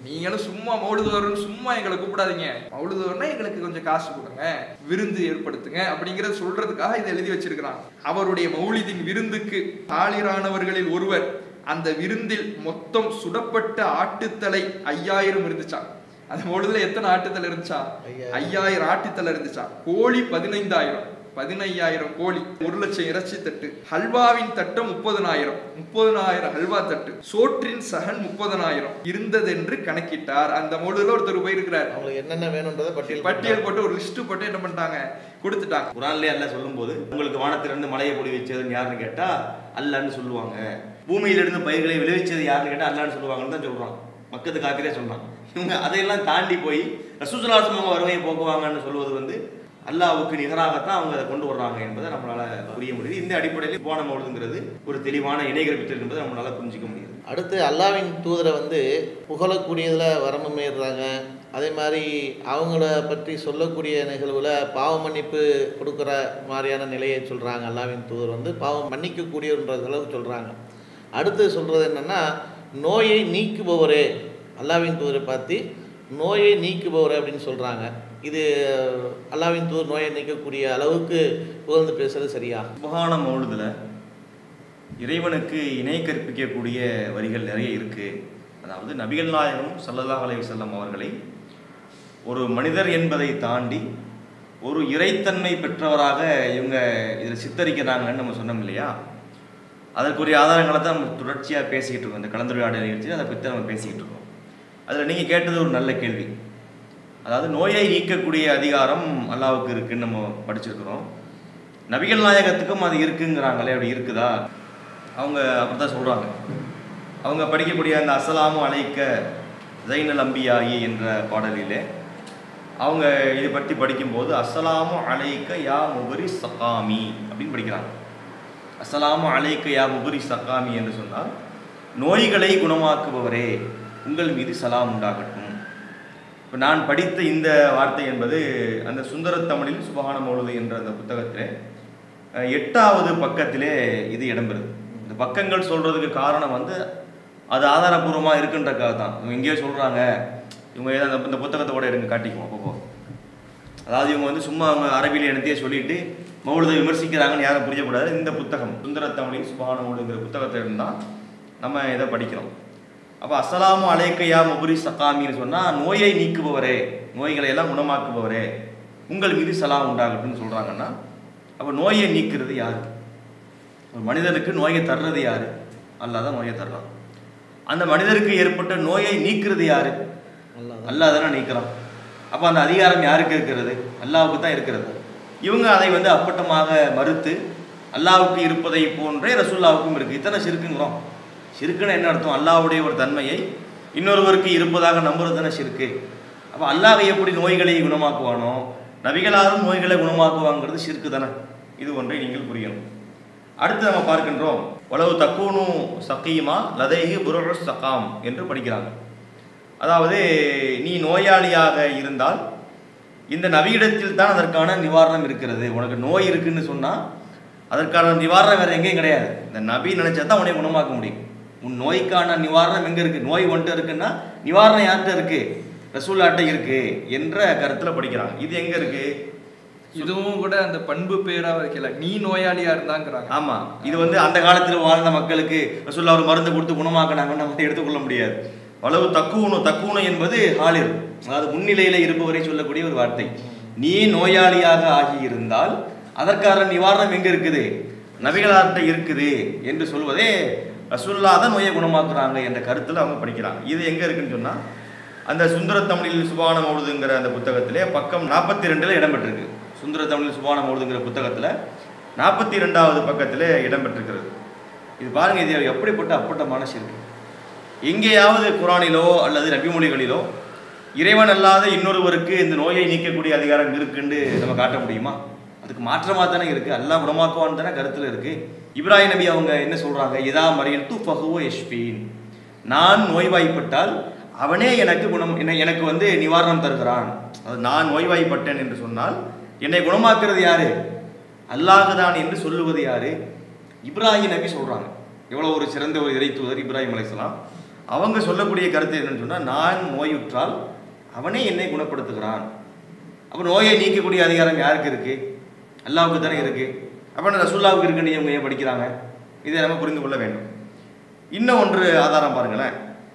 நீங்களும் சும்மா மௌலுதுவர்னு சும்மா எங்களை கூப்பிடாதீங்க மௌலுதுவர்னா எங்களுக்கு கொஞ்சம் காசு கொடுங்க விருந்து ஏற்படுத்துங்க அப்படிங்கறத சொல்றதுக்காக இதை எழுதி வச்சிருக்கிறான் அவருடைய மௌலிதின் விருந்துக்கு ஆளிரானவர்களில் ஒருவர் அந்த விருந்தில் மொத்தம் சுடப்பட்ட ஆட்டுத்தலை ஐயாயிரம் இருந்துச்சாம் அந்த மௌலுதுல எத்தனை ஆட்டுத்தலை இருந்துச்சா ஐயாயிரம். ஐயாயிரம் ஆட்டுத்தலை இருந்துச்சா கோழி பதினைந்தாயிரம் பதினையாயிரம் கோழி ஒரு லட்சம் இறைச்சி தட்டு ஹல்வாவின் தட்டம் முப்பதனாயிரம் முப்பதனாயிரம் ஹல்வா தட்டு சோற்றின் சகன் முப்பதனாயிரம் இருந்ததென்று கணக்கிட்டார் அந்த மொழில ஒருத்தர் போயிருக்கிறார் அவங்களுக்கு என்னென்ன வேணுன்றதை பட்டியல் பட்டியல் போட்டு ஒரு லிஸ்ட் போட்டு என்ன பண்ணிட்டாங்க கொடுத்துட்டாங்க குரான்லயே அல்லாஹ் சொல்லும்போது உங்களுக்கு வானத்திலிருந்து மலையை பொடி வச்சதுன்னு யாருன்னு கேட்டா அல்லான்னு சொல்லுவாங்க பூமியிலிருந்து பயிர்களை விளைவிச்சது யாருன்னு கேட்டா அல்லான்னு சொல்லுவாங்கன்னு தான் சொல்றான் மக்கத்து காத்திரே சொல்றான் இவங்க அதையெல்லாம் தாண்டி போய் ரசூசலாசம் அவங்க வறுமையை போக்குவாங்கன்னு சொல்வது வந்து அல்லாவுக்கு நிகராகத்தான் அவங்க அதை கொண்டு வர்றாங்க என்பதை நம்மளால புரிய முடியுது இந்த அடிப்படையில் போன மௌலுங்கிறது ஒரு தெளிவான இணைகரப்பித்தல் என்பதை நம்மளால புரிஞ்சிக்க முடியுது அடுத்து அல்லாவின் தூதரை வந்து புகழக்கூடியதில் வரம்பு மீறுறாங்க அதே மாதிரி அவங்கள பற்றி சொல்லக்கூடிய நிகழ்வில் பாவ மன்னிப்பு கொடுக்குற மாதிரியான நிலையை சொல்கிறாங்க அல்லாவின் தூதர் வந்து பாவம் மன்னிக்கக்கூடியன்ற அளவுக்கு சொல்கிறாங்க அடுத்து சொல்கிறது என்னென்னா நோயை நீக்குபவரே அல்லாவின் தூதரை பார்த்து நோயை நீக்குபவரே அப்படின்னு சொல்கிறாங்க இது அல்லாவின் தூதர் நோயை நீக்கக்கூடிய அளவுக்கு புகழ்ந்து பேசுறது சரியா சுபகான மௌலுதுல இறைவனுக்கு இணை கற்பிக்கக்கூடிய வரிகள் நிறைய இருக்கு அதாவது நபிகள் நாயகம் ஸல்லல்லாஹு அலைஹி வஸல்லம் அவர்களை ஒரு மனிதர் என்பதை தாண்டி ஒரு இறைத்தன்மை பெற்றவராக இவங்க இதில் சித்தரிக்கிறாங்கன்னு நம்ம சொன்னோம் இல்லையா அதற்குரிய ஆதாரங்களை தான் நம்ம தொடர்ச்சியாக பேசிக்கிட்டு இருக்கோம் இந்த கலந்துரையாடல் நிகழ்ச்சி அதை பற்றி நம்ம பேசிக்கிட்டு இருக்கோம் அதில் நீங்கள் கேட்டது ஒரு நல்ல கேள்வி அதாவது நோயை நீக்கக்கூடிய அதிகாரம் அல்லாவுக்கு இருக்குன்னு நம்ம படிச்சிருக்கிறோம் நபிகள் நாயகத்துக்கும் அது இருக்குங்கிறாங்களே அப்படி இருக்குதா அவங்க அப்படித்தான் சொல்றாங்க அவங்க படிக்கக்கூடிய அந்த அஸ்ஸலாமு அலைக்க ஜைனல் அம்பியாயி என்ற பாடலிலே அவங்க இதை பற்றி படிக்கும்போது அஸ்ஸலாமு அலைக்க யா முபரி சகாமி அப்படின்னு படிக்கிறாங்க அஸ்ஸலாமு அலைக்க யா முபரி சகாமி என்று சொன்னால் நோய்களை குணமாக்குபவரே உங்கள் மீது சலாம் உண்டாகட்டும் இப்போ நான் படித்த இந்த வார்த்தை என்பது அந்த சுந்தரத் தமிழில் சுபகான மௌலுது என்ற அந்த புத்தகத்திலே அஹ், எட்டாவது பக்கத்திலே இது இடம்பெறுது இந்த பக்கங்கள் சொல்றதுக்கு காரணம் வந்து அது ஆதாரபூர்வமாக இருக்குன்றக்காக தான் இவங்க எங்கேயோ சொல்றாங்க இவங்க ஏதோ அந்த- இந்த புத்தகத்தை கூட எடுங்க காட்டிக்குவோம் அப்பப்போ அதாவது இவங்க வந்து சும்மா அவங்க அரபியில் எனத்தையே சொல்லிட்டு மௌலுதை விமர்சிக்கிறாங்கன்னு யாரும் புரியக்கூடாது இந்த புத்தகம் சுந்தரத் தமிழில் சுபகான மௌலுங்கிற புத்தகத்தை இருந்தால் நம்ம இதை படிக்கிறோம் அப்போ அஸ்ஸலாமு அலைக்கையா முபுரி சகாமின்னு சொன்னால் நோயை நீக்குபவரே நோய்களை எல்லாம் குணமாக்குபவரே உங்கள் மீது சலாம் உண்டாகட்டும்னு சொல்கிறாங்கன்னா அப்போ நோயை நீக்கிறது யார் ஒரு மனிதனுக்கு நோயை தர்றது யார் அல்லாஹ் தான் நோயை தர்றான் அந்த மனிதருக்கு ஏற்பட்ட நோயை நீக்கிறது யார் அல்லாஹ் அல்லாஹ் தானே நீக்கிறான் அப்போ அந்த அதிகாரம் யாருக்கு இருக்கிறது அல்லாஹ்வுக்கு தான் இருக்கிறது இவங்க அதை வந்து அப்பட்டமாக மறுத்து அல்லாஹ்வுக்கு இருப்பதை போன்றே ரசூல்லாவுக்கும் இருக்கு இத்தனை சிறுக்குங்கிறோம் சிறுக்குன்னு என்ன அர்த்தம் அல்லாஹ்வுடைய ஒரு தன்மையை இன்னொருவருக்கு இருப்பதாக நம்புறது தானே சிறுக்கு அப்போ அல்லாஹ் எப்படி நோய்களை குணமாக்குவானோ நபிகளாரும் நோய்களை குணமாக்குவாங்கிறது சிறுக்கு தானே இது ஒன்றை நீங்கள் புரியணும் அடுத்து நம்ம பார்க்கின்றோம் உளவு தக்கூனு சக்கீமா லதைஹி புருஷ சகாம் என்று படிக்கிறாங்க அதாவது நீ நோயாளியாக இருந்தால் இந்த நவியிடத்தில் தான் அதற்கான நிவாரணம் இருக்கிறது உனக்கு நோய் இருக்குன்னு சொன்னால் அதற்கான நிவாரணம் வேறு எங்கேயும் கிடையாது இந்த நபி நினைச்சா தான் உன்னை குணமாக்க முடியும் உன் நோய்க்கான நிவாரணம் எங்கே இருக்குது நோய் வந்துட்டு இருக்குன்னா நிவாரணம் யார்கிட்ட இருக்கு ரசூல்லாட்ட இருக்கு என்ற கருத்தில் படிக்கிறாங்க இது எங்கே இருக்கு இதுவும் கூட அந்த பண்பு பேரா வைக்கல நீ நோயாளியா இருந்தாங்கிறாங்க ஆமா இது வந்து அந்த காலத்தில் வாழ்ந்த மக்களுக்கு ரசூல்லா ஒரு மருந்து கொடுத்து குணமாக்கினாங்கன்னு நம்ம எடுத்துக்கொள்ள முடியாது அளவு தக்குவனு தக்குவனு என்பது ஹாலிர் அதாவது முன்னிலையில இருப்பவரை சொல்லக்கூடிய ஒரு வார்த்தை நீ நோயாளியாக ஆகி இருந்தால் அதற்கான நிவாரணம் எங்க இருக்குது நபிகளார்கிட்ட இருக்குது என்று சொல்வதே ரசூல்லா தான் நோயை குணமாக்குறாங்க என்ற கருத்துல அவங்க படிக்கிறாங்க இது எங்க இருக்குன்னு சொன்னா அந்த சுந்தர தமிழில் சுபான மௌலுதுங்கிற அந்த புத்தகத்திலே பக்கம் நாற்பத்தி ரெண்டுல இடம்பெற்றிருக்கு சுந்தர தமிழில் சுபான மௌலுதுங்கிற புத்தகத்துல நாற்பத்தி ரெண்டாவது பக்கத்தில் இடம்பெற்றிருக்கிறது இது பாருங்க இது எப்படிப்பட்ட அப்பட்டமான சிறுக்கு எங்கேயாவது குரானிலோ அல்லது நபிமொழிகளிலோ இறைவன் அல்லாத இன்னொருவருக்கு இந்த நோயை நீக்கக்கூடிய அதிகாரம் இருக்குன்னு நம்ம காட்ட முடியுமா அதுக்கு மாற்றமாக தானே இருக்கு அல்லாஹ் குணமாக்குவான்னு தானே கருத்தில் இருக்கு இப்ராஹிம் நபி அவங்க என்ன சொல்றாங்க இதா மறியல் து ஃபஹுவ யஷ்பீன் நான் நோய்வாய்ப்பட்டால் அவனே எனக்கு குணம் என்ன எனக்கு வந்து நிவாரணம் தருகிறான் அது நான் நோய்வாய்ப்பட்டேன் என்று சொன்னால் என்னை குணமாக்குறது யாரு அல்லாஹுதான் என்று சொல்லுவது யாரு இப்ராஹிம் நபி சொல்றாங்க எவ்வளவு ஒரு சிறந்த ஒரு இறை தூதர் இப்ராஹிம் அலைஹிஸ்ஸலாம் அவங்க சொல்லக்கூடிய கருத்து என்னன்னு சொன்னால் நான் நோயுற்றால் அவனே என்னை குணப்படுத்துகிறான் அப்போ நோயை நீக்கக்கூடிய அதிகாரம் யாருக்கு இருக்கு அல்லாவுக்கு தானே இருக்கு அப்போ ரசூல்லாவுக்கு இருக்குன்னு இவங்க ஏன் படிக்கிறாங்க இதை நம்ம புரிந்து கொள்ள வேண்டும் இன்னும் ஒன்று ஆதாரம் பாருங்களேன்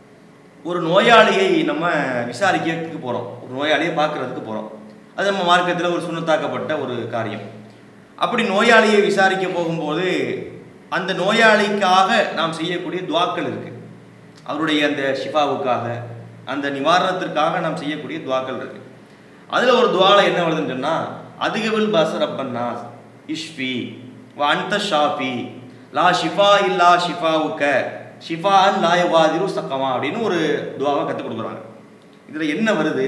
ஒரு நோயாளியை நம்ம விசாரிக்கிறதுக்கு போகிறோம் ஒரு நோயாளியை பார்க்கறதுக்கு போகிறோம் அது நம்ம மார்க்கத்தில் ஒரு சுண்ணத்தாக்கப்பட்ட ஒரு காரியம் அப்படி நோயாளியை விசாரிக்க போகும்போது அந்த நோயாளிக்காக நாம் செய்யக்கூடிய துவாக்கள் இருக்கு அவருடைய அந்த ஷிஃபாவுக்காக அந்த நிவாரணத்திற்காக நாம் செய்யக்கூடிய துவாக்கள் இருக்கு அதில் ஒரு துவால என்ன வருதுன்னு சொன்னால் அதிகவில் பசரப்பன்னா இஷ்ஃபி வ அந்த ஷாஃபி லா ஷிஃபா இல்லா ஷிஃபாவுக்க ஷிஃபா லாயவாதிரு சக்கமா அப்படின்னு ஒரு துவாவை கற்றுக் கொடுக்குறாங்க இதில் என்ன வருது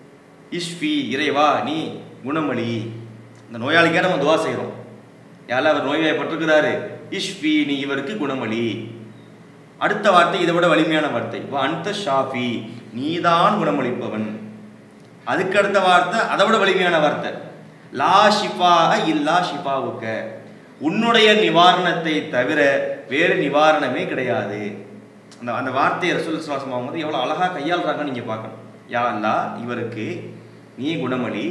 இஷ்ஃபி இறைவா நீ குணமளி இந்த நோயாளிக்காக நம்ம துவா செய்கிறோம் யாரில் அவர் நோய்வாய்ப்பட்டிருக்கிறாரு இஷ்ஃபி நீ இவருக்கு குணமளி அடுத்த வார்த்தை இதை விட வலிமையான வார்த்தை வ அந்த ஷாஃபி நீதான் குணமளிப்பவன் அதுக்கு அடுத்த வார்த்தை அதை விட வலிமையான வார்த்தை லா ஷிஃபா இல்லா ஷிஃபாவுக்க உன்னுடைய நிவாரணத்தை தவிர வேறு நிவாரணமே கிடையாது அந்த அந்த வார்த்தையை ரசூல் சுவாசம் வந்து எவ்வளோ அழகாக கையாளுறாங்கன்னு நீங்கள் பார்க்கணும் யா அல்லா இவருக்கு நீ குணமளி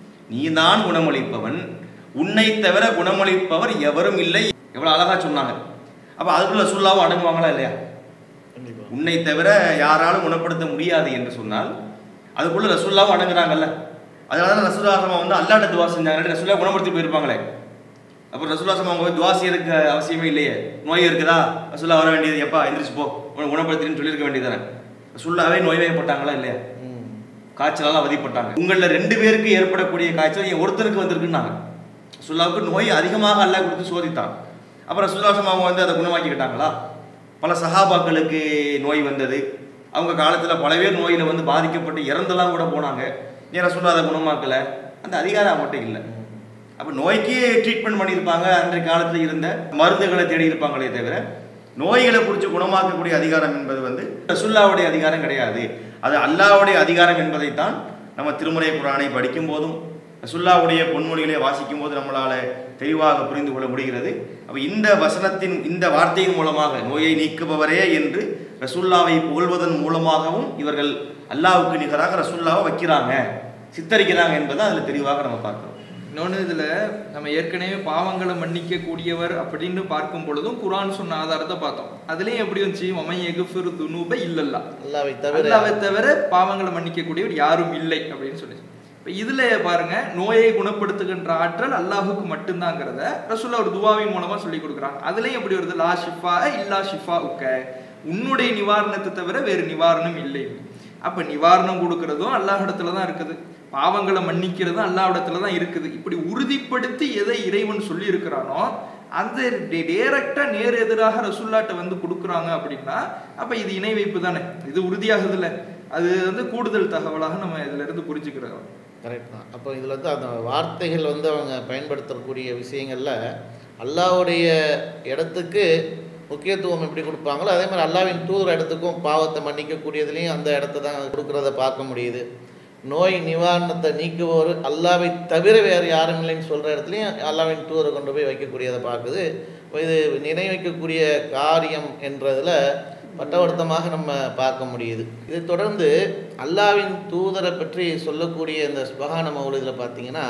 நீதான் குணமளிப்பவன் உன்னை தவிர குணமளிப்பவர் எவரும் இல்லை எவ்வளோ அழகா சொன்னாங்க அப்போ அதுக்குள்ள ரசூல்லாவும் அடங்குவாங்களா இல்லையா கண்டிப்பா உன்னை தவிர யாராலும் குணப்படுத்த முடியாது என்று சொன்னால் அதுக்குள்ள ரசூல்லாவும் அடங்குறாங்கல்ல அதனால தான் ரசூல்லாசமா வந்து அல்லாட்ட துவா செஞ்சாங்க ரசூல்லா குணப்படுத்தி போயிருப்பாங்களே அப்போ ரசூல்லாசமா அவங்க போய் துவா செய்யறதுக்கு அவசியமே இல்லையே நோய் இருக்குதா ரசூல்லா வர வேண்டியது எப்பா எந்திரிச்சு போ உன்னை குணப்படுத்தின்னு சொல்லியிருக்க வேண்டியதானே ரசூல்லாவே நோய்வாய்ப்பட்டாங்களா இல்லையா ம் காய்ச்சலால் அவதிப்பட்டாங்க உங்களில் ரெண்டு பேருக்கு ஏற்படக்கூடிய காய்ச்சல் என் ஒருத்தருக்கு வந்திருக்குன்னாங்க ரசூல்லாவுக்கு நோய் அதிகமாக அல்லாஹ் கொடுத்து சோதித்தான் அப்புறம் ரசூல்லாசம் அவங்க வந்து அதை குணமாக்கிக்கிட்டாங்களா பல சஹாபாக்களுக்கு நோய் வந்தது அவங்க காலத்தில் பல பேர் நோயில் வந்து பாதிக்கப்பட்டு இறந்தெல்லாம் கூட போனாங்க ஏன் ரசூல்லா அதை குணமாக்கலை அந்த அதிகாரம் அவங்ககிட்ட இல்லை அப்போ நோய்க்கு ட்ரீட்மெண்ட் பண்ணியிருப்பாங்க அன்றைய காலத்தில் இருந்த மருந்துகளை தேடி இருப்பாங்களே தவிர நோய்களை குறித்து குணமாக்கக்கூடிய அதிகாரம் என்பது வந்து ரசுல்லாவுடைய அதிகாரம் கிடையாது அது அல்லாஹ்வுடைய அதிகாரம் என்பதைத்தான் நம்ம திருமுறை குரானை படிக்கும் போதும் ரசுல்லாவுடைய பொன்மொழிகளை வாசிக்கும் போது நம்மளால தெளிவாக புரிந்து கொள்ள முடிகிறது அப்போ இந்த வசனத்தின் இந்த வார்த்தையின் மூலமாக நோயை நீக்குபவரே என்று ரசுல்லாவை புகழ்வதன் மூலமாகவும் இவர்கள் அல்லாஹ்வுக்கு நிகராக ரசுல்லாவை வைக்கிறாங்க சித்தரிக்கிறாங்க என்பதை அதில் தெளிவாக நம்ம பார்க்கிறோம் இன்னொன்று இதில் நம்ம ஏற்கனவே பாவங்களை மன்னிக்க கூடியவர் அப்படின்னு பார்க்கும் பொழுதும் குரான் சொன்ன ஆதாரத்தை பார்த்தோம் அதுலேயும் எப்படி வந்துச்சு மமை எகுஃபிர் துனூப இல்லல்லா அல்லாவை தவிர அல்லாவை தவிர பாவங்களை மன்னிக்க கூடியவர் யாரும் இல்லை அப்படின்னு சொல்லிச்சு இப்போ இதுல பாருங்க நோயை குணப்படுத்துகின்ற ஆற்றல் அல்லாஹுக்கு மட்டும்தாங்கிறத ரசூல்லா ஒரு துவாவின் மூலமா சொல்லி கொடுக்குறாங்க அதுலயும் எப்படி வருது லா ஷிஃபா இல்லா ஷிஃபா உக்க உன்னுடைய நிவாரணத்தை தவிர வேறு நிவாரணம் இல்லை அப்ப நிவாரணம் கொடுக்கறதும் அல்லாஹிடத்துல தான் இருக்குது பாவங்களை மன்னிக்கிறதும் அல்லாஹ்விடத்துல தான் இருக்குது இப்படி உறுதிப்படுத்தி எதை இறைவன் சொல்லி இருக்கிறானோ அந்த டேரக்டா நேர் எதிராக ரசுல்லாட்ட வந்து கொடுக்குறாங்க அப்படின்னா அப்ப இது இணை வைப்பு தானே இது உறுதியாகுதுல்ல அது வந்து கூடுதல் தகவலாக நம்ம இதுல இருந்து புரிஞ்சுக்கிறோம் கரெக்ட் தான் அப்போ இதில் வந்து அந்த வார்த்தைகள் வந்து அவங்க பயன்படுத்தக்கூடிய விஷயங்களில் அல்லாவுடைய இடத்துக்கு முக்கியத்துவம் எப்படி கொடுப்பாங்களோ அதே மாதிரி அல்லாவின் தூதர் இடத்துக்கும் பாவத்தை மன்னிக்கக்கூடியதுலேயும் அந்த இடத்த தான் கொடுக்குறத பார்க்க முடியுது நோய் நிவாரணத்தை நீக்குவோர் அல்லாவை தவிர வேறு யாரும் இல்லைன்னு சொல்கிற இடத்துலையும் அல்லாவின் தூதரை கொண்டு போய் வைக்கக்கூடியதை பார்க்குது இப்போ இது நினைவைக்கக்கூடிய காரியம் என்றதில் பட்டவர்த்தமாக நம்ம பார்க்க முடியுது இதை தொடர்ந்து அல்லாவின் தூதரை பற்றி சொல்லக்கூடிய இந்த சுபகான மௌலிதில் பார்த்தீங்கன்னா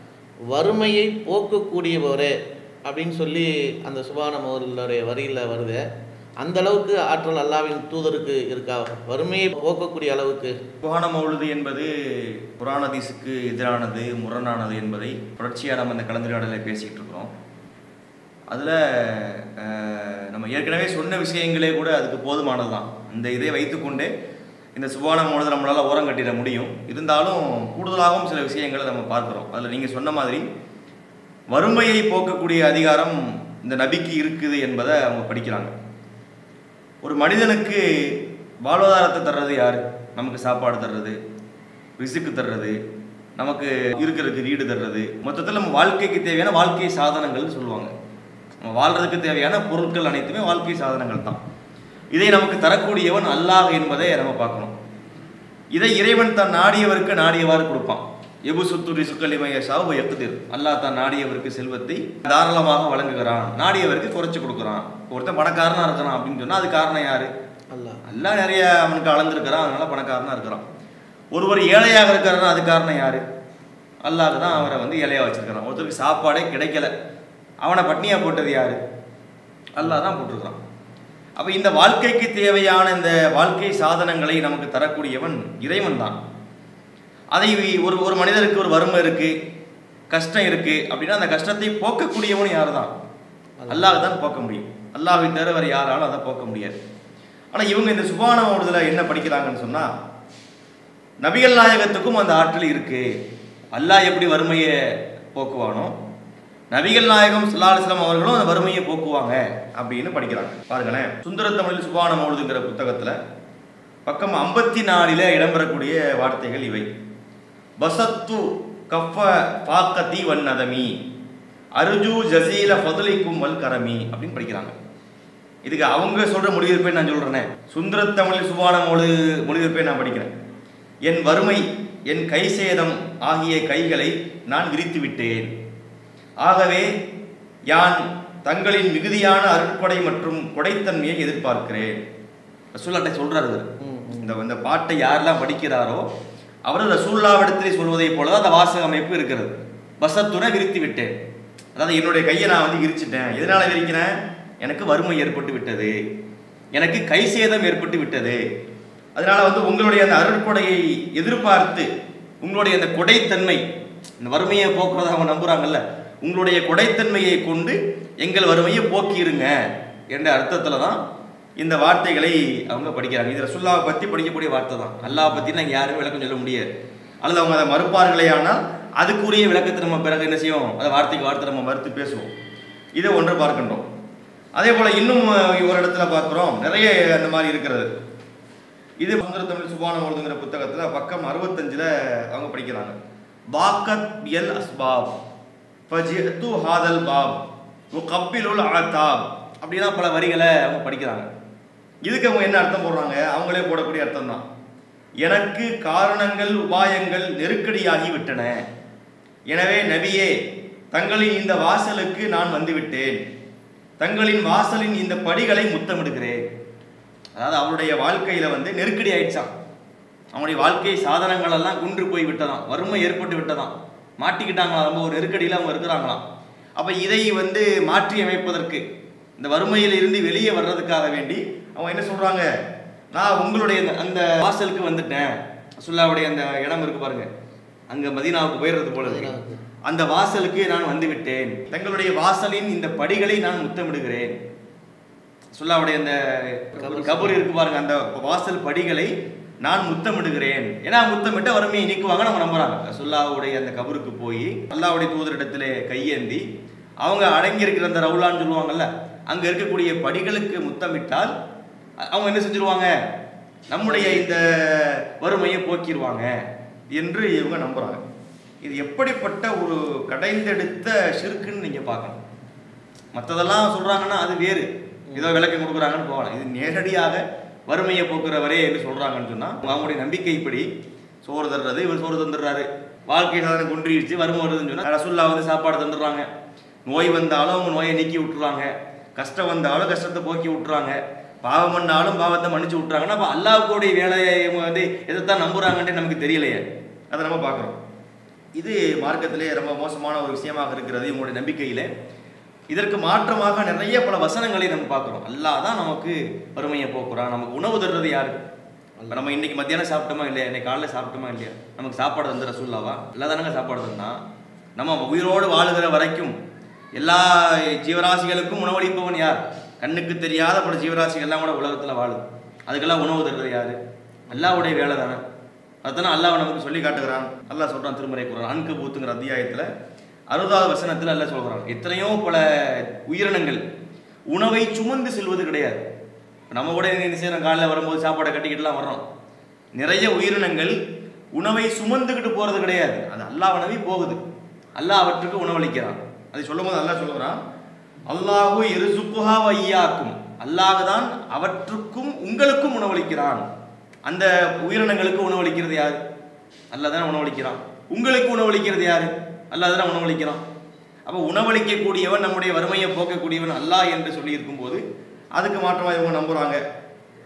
வறுமையை போக்கக்கூடியவரே அப்படின்னு சொல்லி அந்த சுபான மௌலிலுடைய வரியில் வருது அந்த அளவுக்கு ஆற்றல் அல்லாவின் தூதருக்கு இருக்கா வறுமையை போக்கக்கூடிய அளவுக்கு புகான மௌலுது என்பது புராணதீஸுக்கு எதிரானது முரணானது என்பதை தொடர்ச்சியாக நம்ம இந்த கலந்துரையாடலில் பேசிக்கிட்டு இருக்கிறோம் அதில் நம்ம ஏற்கனவே சொன்ன விஷயங்களே கூட அதுக்கு போதுமானது தான் இந்த இதை வைத்துக்கொண்டே இந்த சுபான மௌலதை நம்மளால் ஓரம் கட்டிட முடியும் இருந்தாலும் கூடுதலாகவும் சில விஷயங்களை நம்ம பார்க்குறோம் அதில் நீங்கள் சொன்ன மாதிரி வறுமையை போக்கக்கூடிய அதிகாரம் இந்த நபிக்கு இருக்குது என்பதை அவங்க படிக்கிறாங்க ஒரு மனிதனுக்கு வாழ்வாதாரத்தை தர்றது யார் நமக்கு சாப்பாடு தர்றது ரிசுக்கு தர்றது நமக்கு இருக்கிறதுக்கு வீடு தர்றது மொத்தத்தில் நம்ம வாழ்க்கைக்கு தேவையான வாழ்க்கை சாதனங்கள்னு சொல்லுவாங்க நம்ம வாழ்றதுக்கு தேவையான பொருட்கள் அனைத்துமே வாழ்க்கை சாதனங்கள் தான் இதை நமக்கு தரக்கூடியவன் அல்லாஹ் என்பதை நம்ம பார்க்கணும் இதை இறைவன் தான் நாடியவருக்கு நாடியவாறு கொடுப்பான் எபு சுத்து ரிசுக்கலிமைய சாவு எக்குதிர் அல்லாஹ் தான் நாடியவருக்கு செல்வத்தை தாராளமாக வழங்குகிறான் நாடியவருக்கு குறைச்சு கொடுக்குறான் ஒருத்தன் பணக்காரனா இருக்கிறான் அப்படின்னு சொன்னா அது காரணம் யாரு அல்லாஹ் அல்லாஹ் நிறைய அவனுக்கு அளந்திருக்கிறான் அதனால பணக்காரனா இருக்கிறான் ஒருவர் ஏழையாக இருக்கிறான்னா அது காரணம் யாரு அல்லாஹ் தான் அவரை வந்து ஏழையா வச்சிருக்கிறான் ஒருத்தருக்கு சாப்பாடே கிடைக்கல அவனை பட்னியா போட்டது யாரு அல்லாஹ் தான் போட்டிருக்கிறான் அப்ப இந்த வாழ்க்கைக்கு தேவையான இந்த வாழ்க்கை சாதனங்களை நமக்கு தரக்கூடியவன் இறைவன் தான் அதை ஒரு ஒரு மனிதருக்கு ஒரு வறுமை இருக்கு கஷ்டம் இருக்கு அப்படின்னா அந்த கஷ்டத்தை போக்கக்கூடியவன் யார் தான் அல்லாஹ் தான் போக்க முடியும் அல்லாஹ்வை தவிர வேறு யாராலும் அதை போக்க முடியாது ஆனால் இவங்க இந்த சுபான ஓடுதல என்ன படிக்கிறாங்கன்னு சொன்னா நபிகள் நாயகத்துக்கும் அந்த ஆற்றல் இருக்கு அல்லாஹ் எப்படி வறுமையை போக்குவானோ நபிகள் நாயகம் சுல்லாஸ்லாம் அவர்களும் அந்த வறுமையை போக்குவாங்க அப்படின்னு படிக்கிறாங்க பாருங்களேன் சுந்தர தமிழ் சுபான மௌழுதுங்கிற புத்தகத்துல பக்கம் ஐம்பத்தி நாலில் இடம்பெறக்கூடிய வார்த்தைகள் இவை பசத்து கஃப பாக்கத்தி வன்னதமி அருஜு ஜசீல ஃபதுலிக்கும் வல் கரமி அப்படின்னு படிக்கிறாங்க இதுக்கு அவங்க சொல்ற மொழிபெயர்ப்பை நான் சொல்றேனே சுந்தர தமிழ் சுபான மொழி மொழிபெயர்ப்பை நான் படிக்கிறேன் என் வறுமை என் கை சேதம் ஆகிய கைகளை நான் விரித்து விட்டேன் ஆகவே யான் தங்களின் மிகுதியான அருட்கொடை மற்றும் கொடைத்தன்மையை எதிர்பார்க்கிறேன் ரசூல்லாட்டை சொல்றாரு இவரு. ம், ம். இந்த இந்த பாட்டை யாரெல்லாம் படிக்கிறாரோ அவர் ரசூல்லாவிடத்திலே சொல்வதை போல தான் அந்த வாசக அமைப்பு இருக்கிறது பசத்துன விரித்து விட்டேன் அதாவது என்னுடைய கையை நான் வந்து விரிச்சிட்டேன் எதனால விரிக்கிறேன் எனக்கு வறுமை ஏற்பட்டு விட்டது எனக்கு கை சேதம் ஏற்பட்டு விட்டது அதனால வந்து உங்களுடைய அந்த அருட்கொடையை எதிர்பார்த்து உங்களுடைய அந்த கொடைத்தன்மை இந்த வறுமையை போக்குறத அவங்க நம்புறாங்கல்ல உங்களுடைய கொடைத்தன்மையை கொண்டு எங்கள் வறுமையை போக்கிருங்க என்ற அர்த்தத்துல தான் இந்த வார்த்தைகளை அவங்க படிக்கிறாங்க இது ரசுல்லாவை பத்தி படிக்கக்கூடிய வார்த்தை தான் அல்லாஹ் பத்தி நாங்கள் யாரும் விளக்கம் சொல்ல முடியாது அல்லது அவங்க அதை மறுப்பார்களே ஆனால் அதுக்குரிய விளக்கத்தை நம்ம பிறகு என்ன செய்வோம் அதை வார்த்தைக்கு வார்த்தை நம்ம மறுத்து பேசுவோம் இதை ஒன்று பார்க்கின்றோம் அதே போல இன்னும் அஹ், ஒரு இடத்துல பார்க்கிறோம் நிறைய அந்த மாதிரி இருக்கிறது இது சுந்தர தமிழ் சுபான மொழுதுங்கிற புத்தகத்துல பக்கம் அறுபத்தஞ்சுல அவங்க படிக்கிறாங்க பாக்கத் பியல் அஸ்பாப் ஃபஜிஅத்து ஹாதல் பாப் கப்பிலுல் ஆத்தாப் அப்படின்னா பல வரிகளை அவங்க படிக்கிறாங்க இதுக்கு அவங்க என்ன அர்த்தம் போடுறாங்க அவங்களே போடக்கூடிய அர்த்தம் தான் எனக்கு காரணங்கள் உபாயங்கள் நெருக்கடியாகி விட்டன எனவே நபியே தங்களின் இந்த வாசலுக்கு நான் வந்துவிட்டேன் தங்களின் வாசலின் இந்த படிகளை முத்தமிடுகிறேன் அதாவது அவருடைய வாழ்க்கையில வந்து நெருக்கடி ஆயிடுச்சான் அவனுடைய வாழ்க்கை சாதனங்கள் எல்லாம் குன்று போய் விட்டதாம் வறுமை ஏற்பட்டு விட்டதாம் மாட்டிக்கிட்டாங்களாம் ரொம்ப ஒரு நெருக்கடியில் அவங்க இருக்கிறாங்களாம் அப்ப இதை வந்து மாற்றி அமைப்பதற்கு இந்த வறுமையில இருந்து வெளியே வர்றதுக்காக வேண்டி அவங்க என்ன சொல்றாங்க நான் உங்களுடைய அந்த- அந்த வாசலுக்கு வந்துட்டேன் சுல்லாவுடைய அந்த இடம் இருக்கு பாருங்க அங்க மதீனாவுக்கு போயிடுறது போல இருக்கு மதீனாவுக்கு. அந்த வாசலுக்கு நான் வந்து விட்டேன் தங்களுடைய வாசலின் இந்த படிகளை நான் முத்தமிடுகிறேன் சுல்லாவுடைய அந்த கபர் கபர் இருக்கு பாருங்க அந்த வாசல் படிகளை நான் முத்தமிடுகிறேன் ஏன்னா முத்தமிட்ட வறுமையை நீக்குவாங்க நம்ம நம்புறாங்க சுல்லாவுடைய அந்த கபருக்கு போய் அல்லாவுடைய தூதரிடத்திலே கையேந்தி அவங்க அடங்கி இருக்கிற அந்த ரவுலான்னு சொல்லுவாங்கல்ல அங்க இருக்கக்கூடிய படிகளுக்கு முத்தமிட்டால் அ- அவங்க என்ன செஞ்சிருவாங்க நம்முடைய இந்த வறுமையை போக்கிடுவாங்க என்று இவங்க நம்புறாங்க இது எப்படிப்பட்ட ஒரு கடைந்தெடுத்த ஷிருக்குன்னு நீங்க பார்க்கணும் மற்றதெல்லாம் சொல்றாங்கன்னா அது வேறு ஏதோ விளக்கம் கொடுக்குறாங்கன்னு போகலாம் இது நேரடியாக வறுமையை போக்குறவரே என்று சொல்றாங்கன்னு சொன்னா அவங்களுடைய நம்பிக்கைப்படி சோறு தர்றது இவர் சோறு தந்துடுறாரு வாழ்க்கை சாதனை குன்றிடுச்சு வறுமை வருதுன்னு சொன்னா ரசுல்லா வந்து சாப்பாடு தந்துடுறாங்க நோய் வந்தாலும் அவங்க நோயை நீக்கி விட்டுறாங்க கஷ்டம் வந்தாலும் கஷ்டத்தை போக்கி விட்டுறாங்க பாவம் பண்ணாலும் பாவத்தை மன்னிச்சு விட்டுறாங்கன்னா அப்போ அல்லாவுக்குடைய வேலையை இவங்க வந்து எதைத்தான் நம்புறாங்கன்ட்டு நமக்கு தெரியலையே அதை நம்ம பார்க்குறோம் இது மார்க்கத்திலே ரொம்ப மோசமான ஒரு விஷயமாக இருக்கிறது இவங்களுடைய நம்பிக்கையிலே இதற்கு மாற்றமாக நிறைய பல வசனங்களை நம்ம பார்க்குறோம் அல்லாஹ் தான் நமக்கு வறுமையை போக்குறான் நமக்கு உணவு தர்றது யாரு இப்ப நம்ம இன்னைக்கு மத்தியானம் சாப்பிட்டோமா இல்லையா இன்னைக்கு காலைல சாப்பிட்டோமா இல்லையா நமக்கு சாப்பாடு தந்த ரசூல்லாவா எல்லா தானங்க சாப்பாடு தந்தான் நம்ம உயிரோடு வாழுகிற வரைக்கும் எல்லா ஜீவராசிகளுக்கும் உணவளிப்பவன் யார் கண்ணுக்கு தெரியாத பல ஜீவராசிகள்லாம் கூட உலகத்தில் வாழுது அதுக்கெல்லாம் உணவு தருவது யாரு அல்லாவுடைய வேலை தானே அதுதானே அல்லாஹ் நமக்கு சொல்லி காட்டுகிறான் அல்லாஹ் சொல்றான் திருமறை குரான் அன்கு பூத்துங்கிற அத்தியாயத்தில் அறுபதாவது வசனத்தில் அல்லாஹ் சொல்கிறான் எத்தனையோ பல உயிரினங்கள் உணவை சுமந்து செல்வது கிடையாது நம்ம கூட என்ன செய்யறோம் காலையில் வரும்போது சாப்பாடை கட்டிக்கிட்டுலாம் வர்றோம் நிறைய உயிரினங்கள் உணவை சுமந்துக்கிட்டு போறது கிடையாது அது அல்லாஹ் நபி போகுது அல்லாஹ் அவற்றுக்கு உணவளிக்கிறான் அதை சொல்லும் போது அல்லாஹ் சொல்லுகிறான் அல்லாஹு இருசுக்குஹா வையாக்கும் அல்லாஹ் தான் அவற்றுக்கும் உங்களுக்கும் உணவளிக்கிறான் அந்த உயிரினங்களுக்கு உணவளிக்கிறது யாரு அல்லாஹ் தான் உணவளிக்கிறான் உங்களுக்கு உணவளிக்கிறது யாரு அல்லாஹ் தான் உணவளிக்கிறான் அப்போ உணவளிக்கக்கூடியவன் நம்முடைய வறுமையை போக்கக்கூடியவன் அல்லாஹ் என்று சொல்லி இருக்கும்போது அதுக்கு மாற்றமாக இவங்க நம்புறாங்க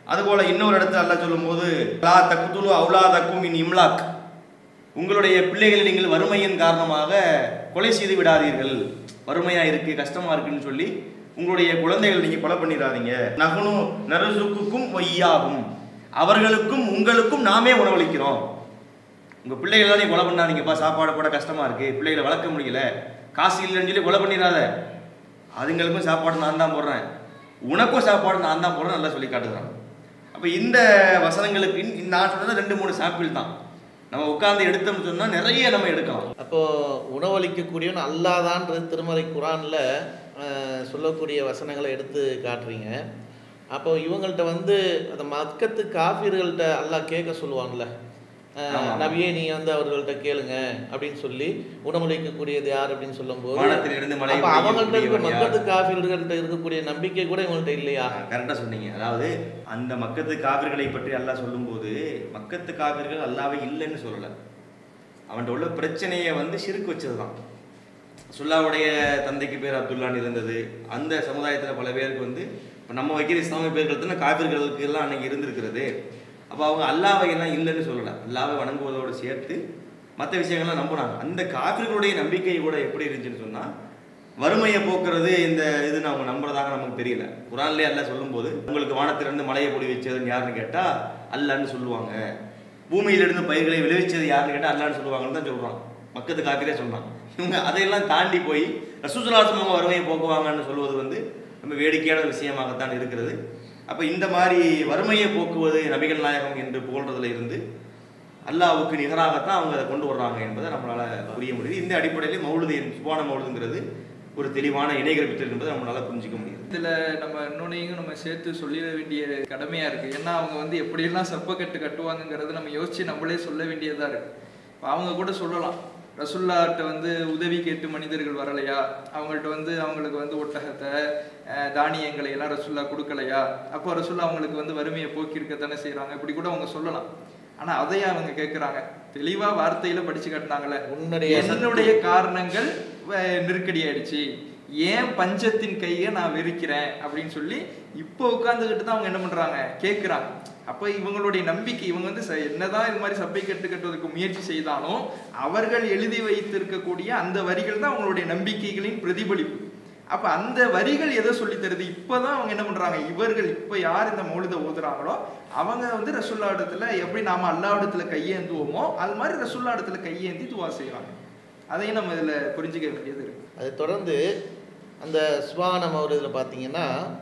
அதுபோல இன்னொரு இடத்துல அல்லாஹ் சொல்லும்போது லா தக்குதுலு அவுலா தக்கும் இன் இம்லாக் உங்களுடைய பிள்ளைகளை நீங்கள் வறுமையின் காரணமாக கொலை செய்து விடாதீர்கள் வறுமையா இருக்கு கஷ்டமா இருக்குன்னு சொல்லி உங்களுடைய குழந்தைகள் நீங்க கொலை பண்ணிடாதீங்க நகுனு நரசுக்குக்கும் ஒய்யாகும் அவர்களுக்கும் உங்களுக்கும் நாமே உணவளிக்கிறோம் உங்க பிள்ளைகள் நீ கொலை பண்ணாதீங்கப்பா சாப்பாடு போட கஷ்டமா இருக்கு பிள்ளைகளை வளர்க்க முடியல காசு இல்லைன்னு சொல்லி கொலை பண்ணிடாத அதுங்களுக்கும் சாப்பாடு நான் தான் போடுறேன் உனக்கும் சாப்பாடு நான் தான் போடுறேன் நல்லா சொல்லி காட்டுகிறான் அப்ப இந்த வசனங்களுக்கு இந்த- நான் சொன்னது ரெண்டு மூணு சாம்பிள் தான் நம்ம உட்கார்ந்து எடுத்தோம்னு சொன்னா நிறைய நம்ம எடுக்கலாம் அப்போ உணவளிக்கக்கூடியவன் அல்லாதான்றது திருமறை குரானில் சொல்லக்கூடிய வசனங்களை எடுத்து காட்டுறீங்க அப்போ இவங்கள்ட்ட வந்து அந்த மக்கத்து காஃபிர்கள்ட்ட அல்லாஹ் கேட்க சொல்லுவாங்கல்ல அஹ், ஆமா. நபியே நீ வந்து அவர்கள்ட்ட கேளுங்க அப்படின்னு சொல்லி உணவளிக்கக்கூடியது யார் அப்படின்னு சொல்லும்போது வானத்தில் இருந்து மழை அப்போ அவங்கள்ட்ட இருக்க பெய்யக்கூடியவன் யார்? மக்கத்து காஃபிர்கள்ட்ட இருக்கக்கூடிய நம்பிக்கை கூட இவங்கள்ட்ட இல்லையா கரெக்டாக சொன்னீங்க அதாவது அந்த மக்கத்து காவிர்களை பற்றி அல்லாஹ் சொல்லும்போது மக்கத்து காவிர்கள் அல்லாவே இல்லைன்னு சொல்லலை அவன்கிட்ட உள்ள பிரச்சனையை வந்து சிறுக்கு வச்சதுதான் சுல்லாவுடைய தந்தைக்கு பேர் அப்துல்லான்னு இருந்தது அந்த சமுதாயத்தில் பல பேருக்கு வந்து இப்போ நம்ம வைக்கிற இஸ்லாமிய பேர்கள் தானே காவிர்களுக்கு எல்லாம் அன்னைக்கு இருந்திருக்கிறது அப்போ அவங்க அல்லாவை எல்லாம் இல்லைன்னு சொல்லலை அல்லாவை வணங்குவதோடு சேர்த்து மற்ற விஷயங்கள்லாம் நம்புனாங்க அந்த காவிர்களுடைய நம்பிக்கை கூட எப்படி இருந்துச்சுன்னு சொன்னால் வறுமையை போக்குறது இந்த இதுன்னு அவங்க நம்புறதாக நமக்கு தெரியல குரான்லேயே அல்ல சொல்லும்போது உங்களுக்கு வானத்திலிருந்து மலையை பொடி வச்சதுன்னு யாருன்னு கேட்டால் அல்லான்னு சொல்லுவாங்க பூமியிலிருந்து பயிர்களை விளைவிச்சது யாருன்னு கேட்டால் அல்லான்னு சொல்லுவாங்கன்னு தான் சொல்கிறான் மக்கத்து காக்கிறே சொன்னான் இவங்க அதையெல்லாம் தாண்டி போய் ரசூசுலாசம் அவங்க வறுமையை போக்குவாங்கன்னு சொல்வது வந்து ரொம்ப வேடிக்கையான விஷயமாகத்தான் இருக்கிறது அப்போ இந்த மாதிரி வறுமையை போக்குவது நபிகள் நாயகம் என்று புகழ்றதுல இருந்து அல்லாவுக்கு நிகராகத்தான் அவங்க அதை கொண்டு வர்றாங்க என்பதை நம்மளால புரிய முடியுது இந்த அடிப்படையில் மௌலுது சுபான மௌலுதுங்கிறது ஒரு தெளிவான இணைகரப்பித்தல் என்பதை நம்மளால புரிஞ்சிக்க முடியுது இதுல நம்ம இன்னொன்னையும் நம்ம சேர்த்து சொல்லிட வேண்டிய கடமையா இருக்கு ஏன்னா அவங்க வந்து எப்படியெல்லாம் சப்பக்கட்டு கட்டுவாங்கங்கிறத நம்ம யோசிச்சு நம்மளே சொல்ல வேண்டியதா இருக்கு இப்ப அவங்க கூட சொல்லலாம் ரசுல்லாட்ட வந்து உதவி கேட்டு மனிதர்கள் வரலையா அவங்கள்ட்ட வந்து அவங்களுக்கு வந்து ஒட்டகத்தை அஹ், தானியங்களை எல்லாம் ரசுல்லா கொடுக்கலையா அப்போ ரசுல்லா அவங்களுக்கு வந்து வறுமையை போக்கியிருக்கத்தானே செய்றாங்க இப்படி கூட அவங்க சொல்லலாம் ஆனா அதையே அவங்க கேட்குறாங்க தெளிவா வார்த்தையில படிச்சு காட்டினாங்கல்ல உன்னுடைய என்னுடைய காரணங்கள் அஹ், நெருக்கடி ஆயிடுச்சு ஏன் பஞ்சத்தின் கையை நான் வெறுக்கிறேன் அப்படின்னு சொல்லி இப்போ உட்கார்ந்துகிட்டு தான் அவங்க என்ன பண்றாங்க கேட்குறாங்க அப்போ இவங்களுடைய நம்பிக்கை இவங்க வந்து ச- என்னதான் இது மாதிரி சப்பை கட்டு கட்டுவதற்கு முயற்சி செய்தாலும் அவர்கள் எழுதி வைத்திருக்கக்கூடிய அந்த வரிகள் தான் அவங்களுடைய நம்பிக்கைகளின் பிரதிபலிப்பு அப்ப அந்த வரிகள் எதை சொல்லி தருது இப்பதான் அவங்க என்ன பண்றாங்க இவர்கள் இப்ப யார் இந்த மௌலித ஓதுறாங்களோ அவங்க வந்து ரசுல்லா இடத்துல எப்படி நாம அல்லா இடத்துல கையேந்துவோமோ அது மாதிரி ரசுல்லா இடத்துல கையேந்தி துவா செய்வாங்க அதையும் நம்ம இதுல புரிஞ்சுக்க வேண்டியது இருக்கு அதை தொடர்ந்து அந்த சுபான மௌலிதில் பார்த்தீங்கன்னா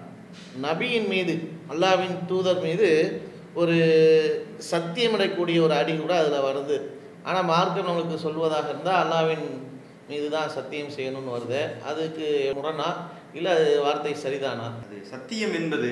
நபியின் மீது அல்லாவின் தூதர் மீது ஒரு சத்தியமிடக்கூடிய ஒரு அடி கூட அதில் வருது ஆனால் மார்க்கம் நம்மளுக்கு சொல்வதாக இருந்தால் அல்லாவின் மீது தான் சத்தியம் செய்யணும்னு வருது அதுக்கு முரணா இல்லை அது வார்த்தை சரிதானா அது சத்தியம் என்பது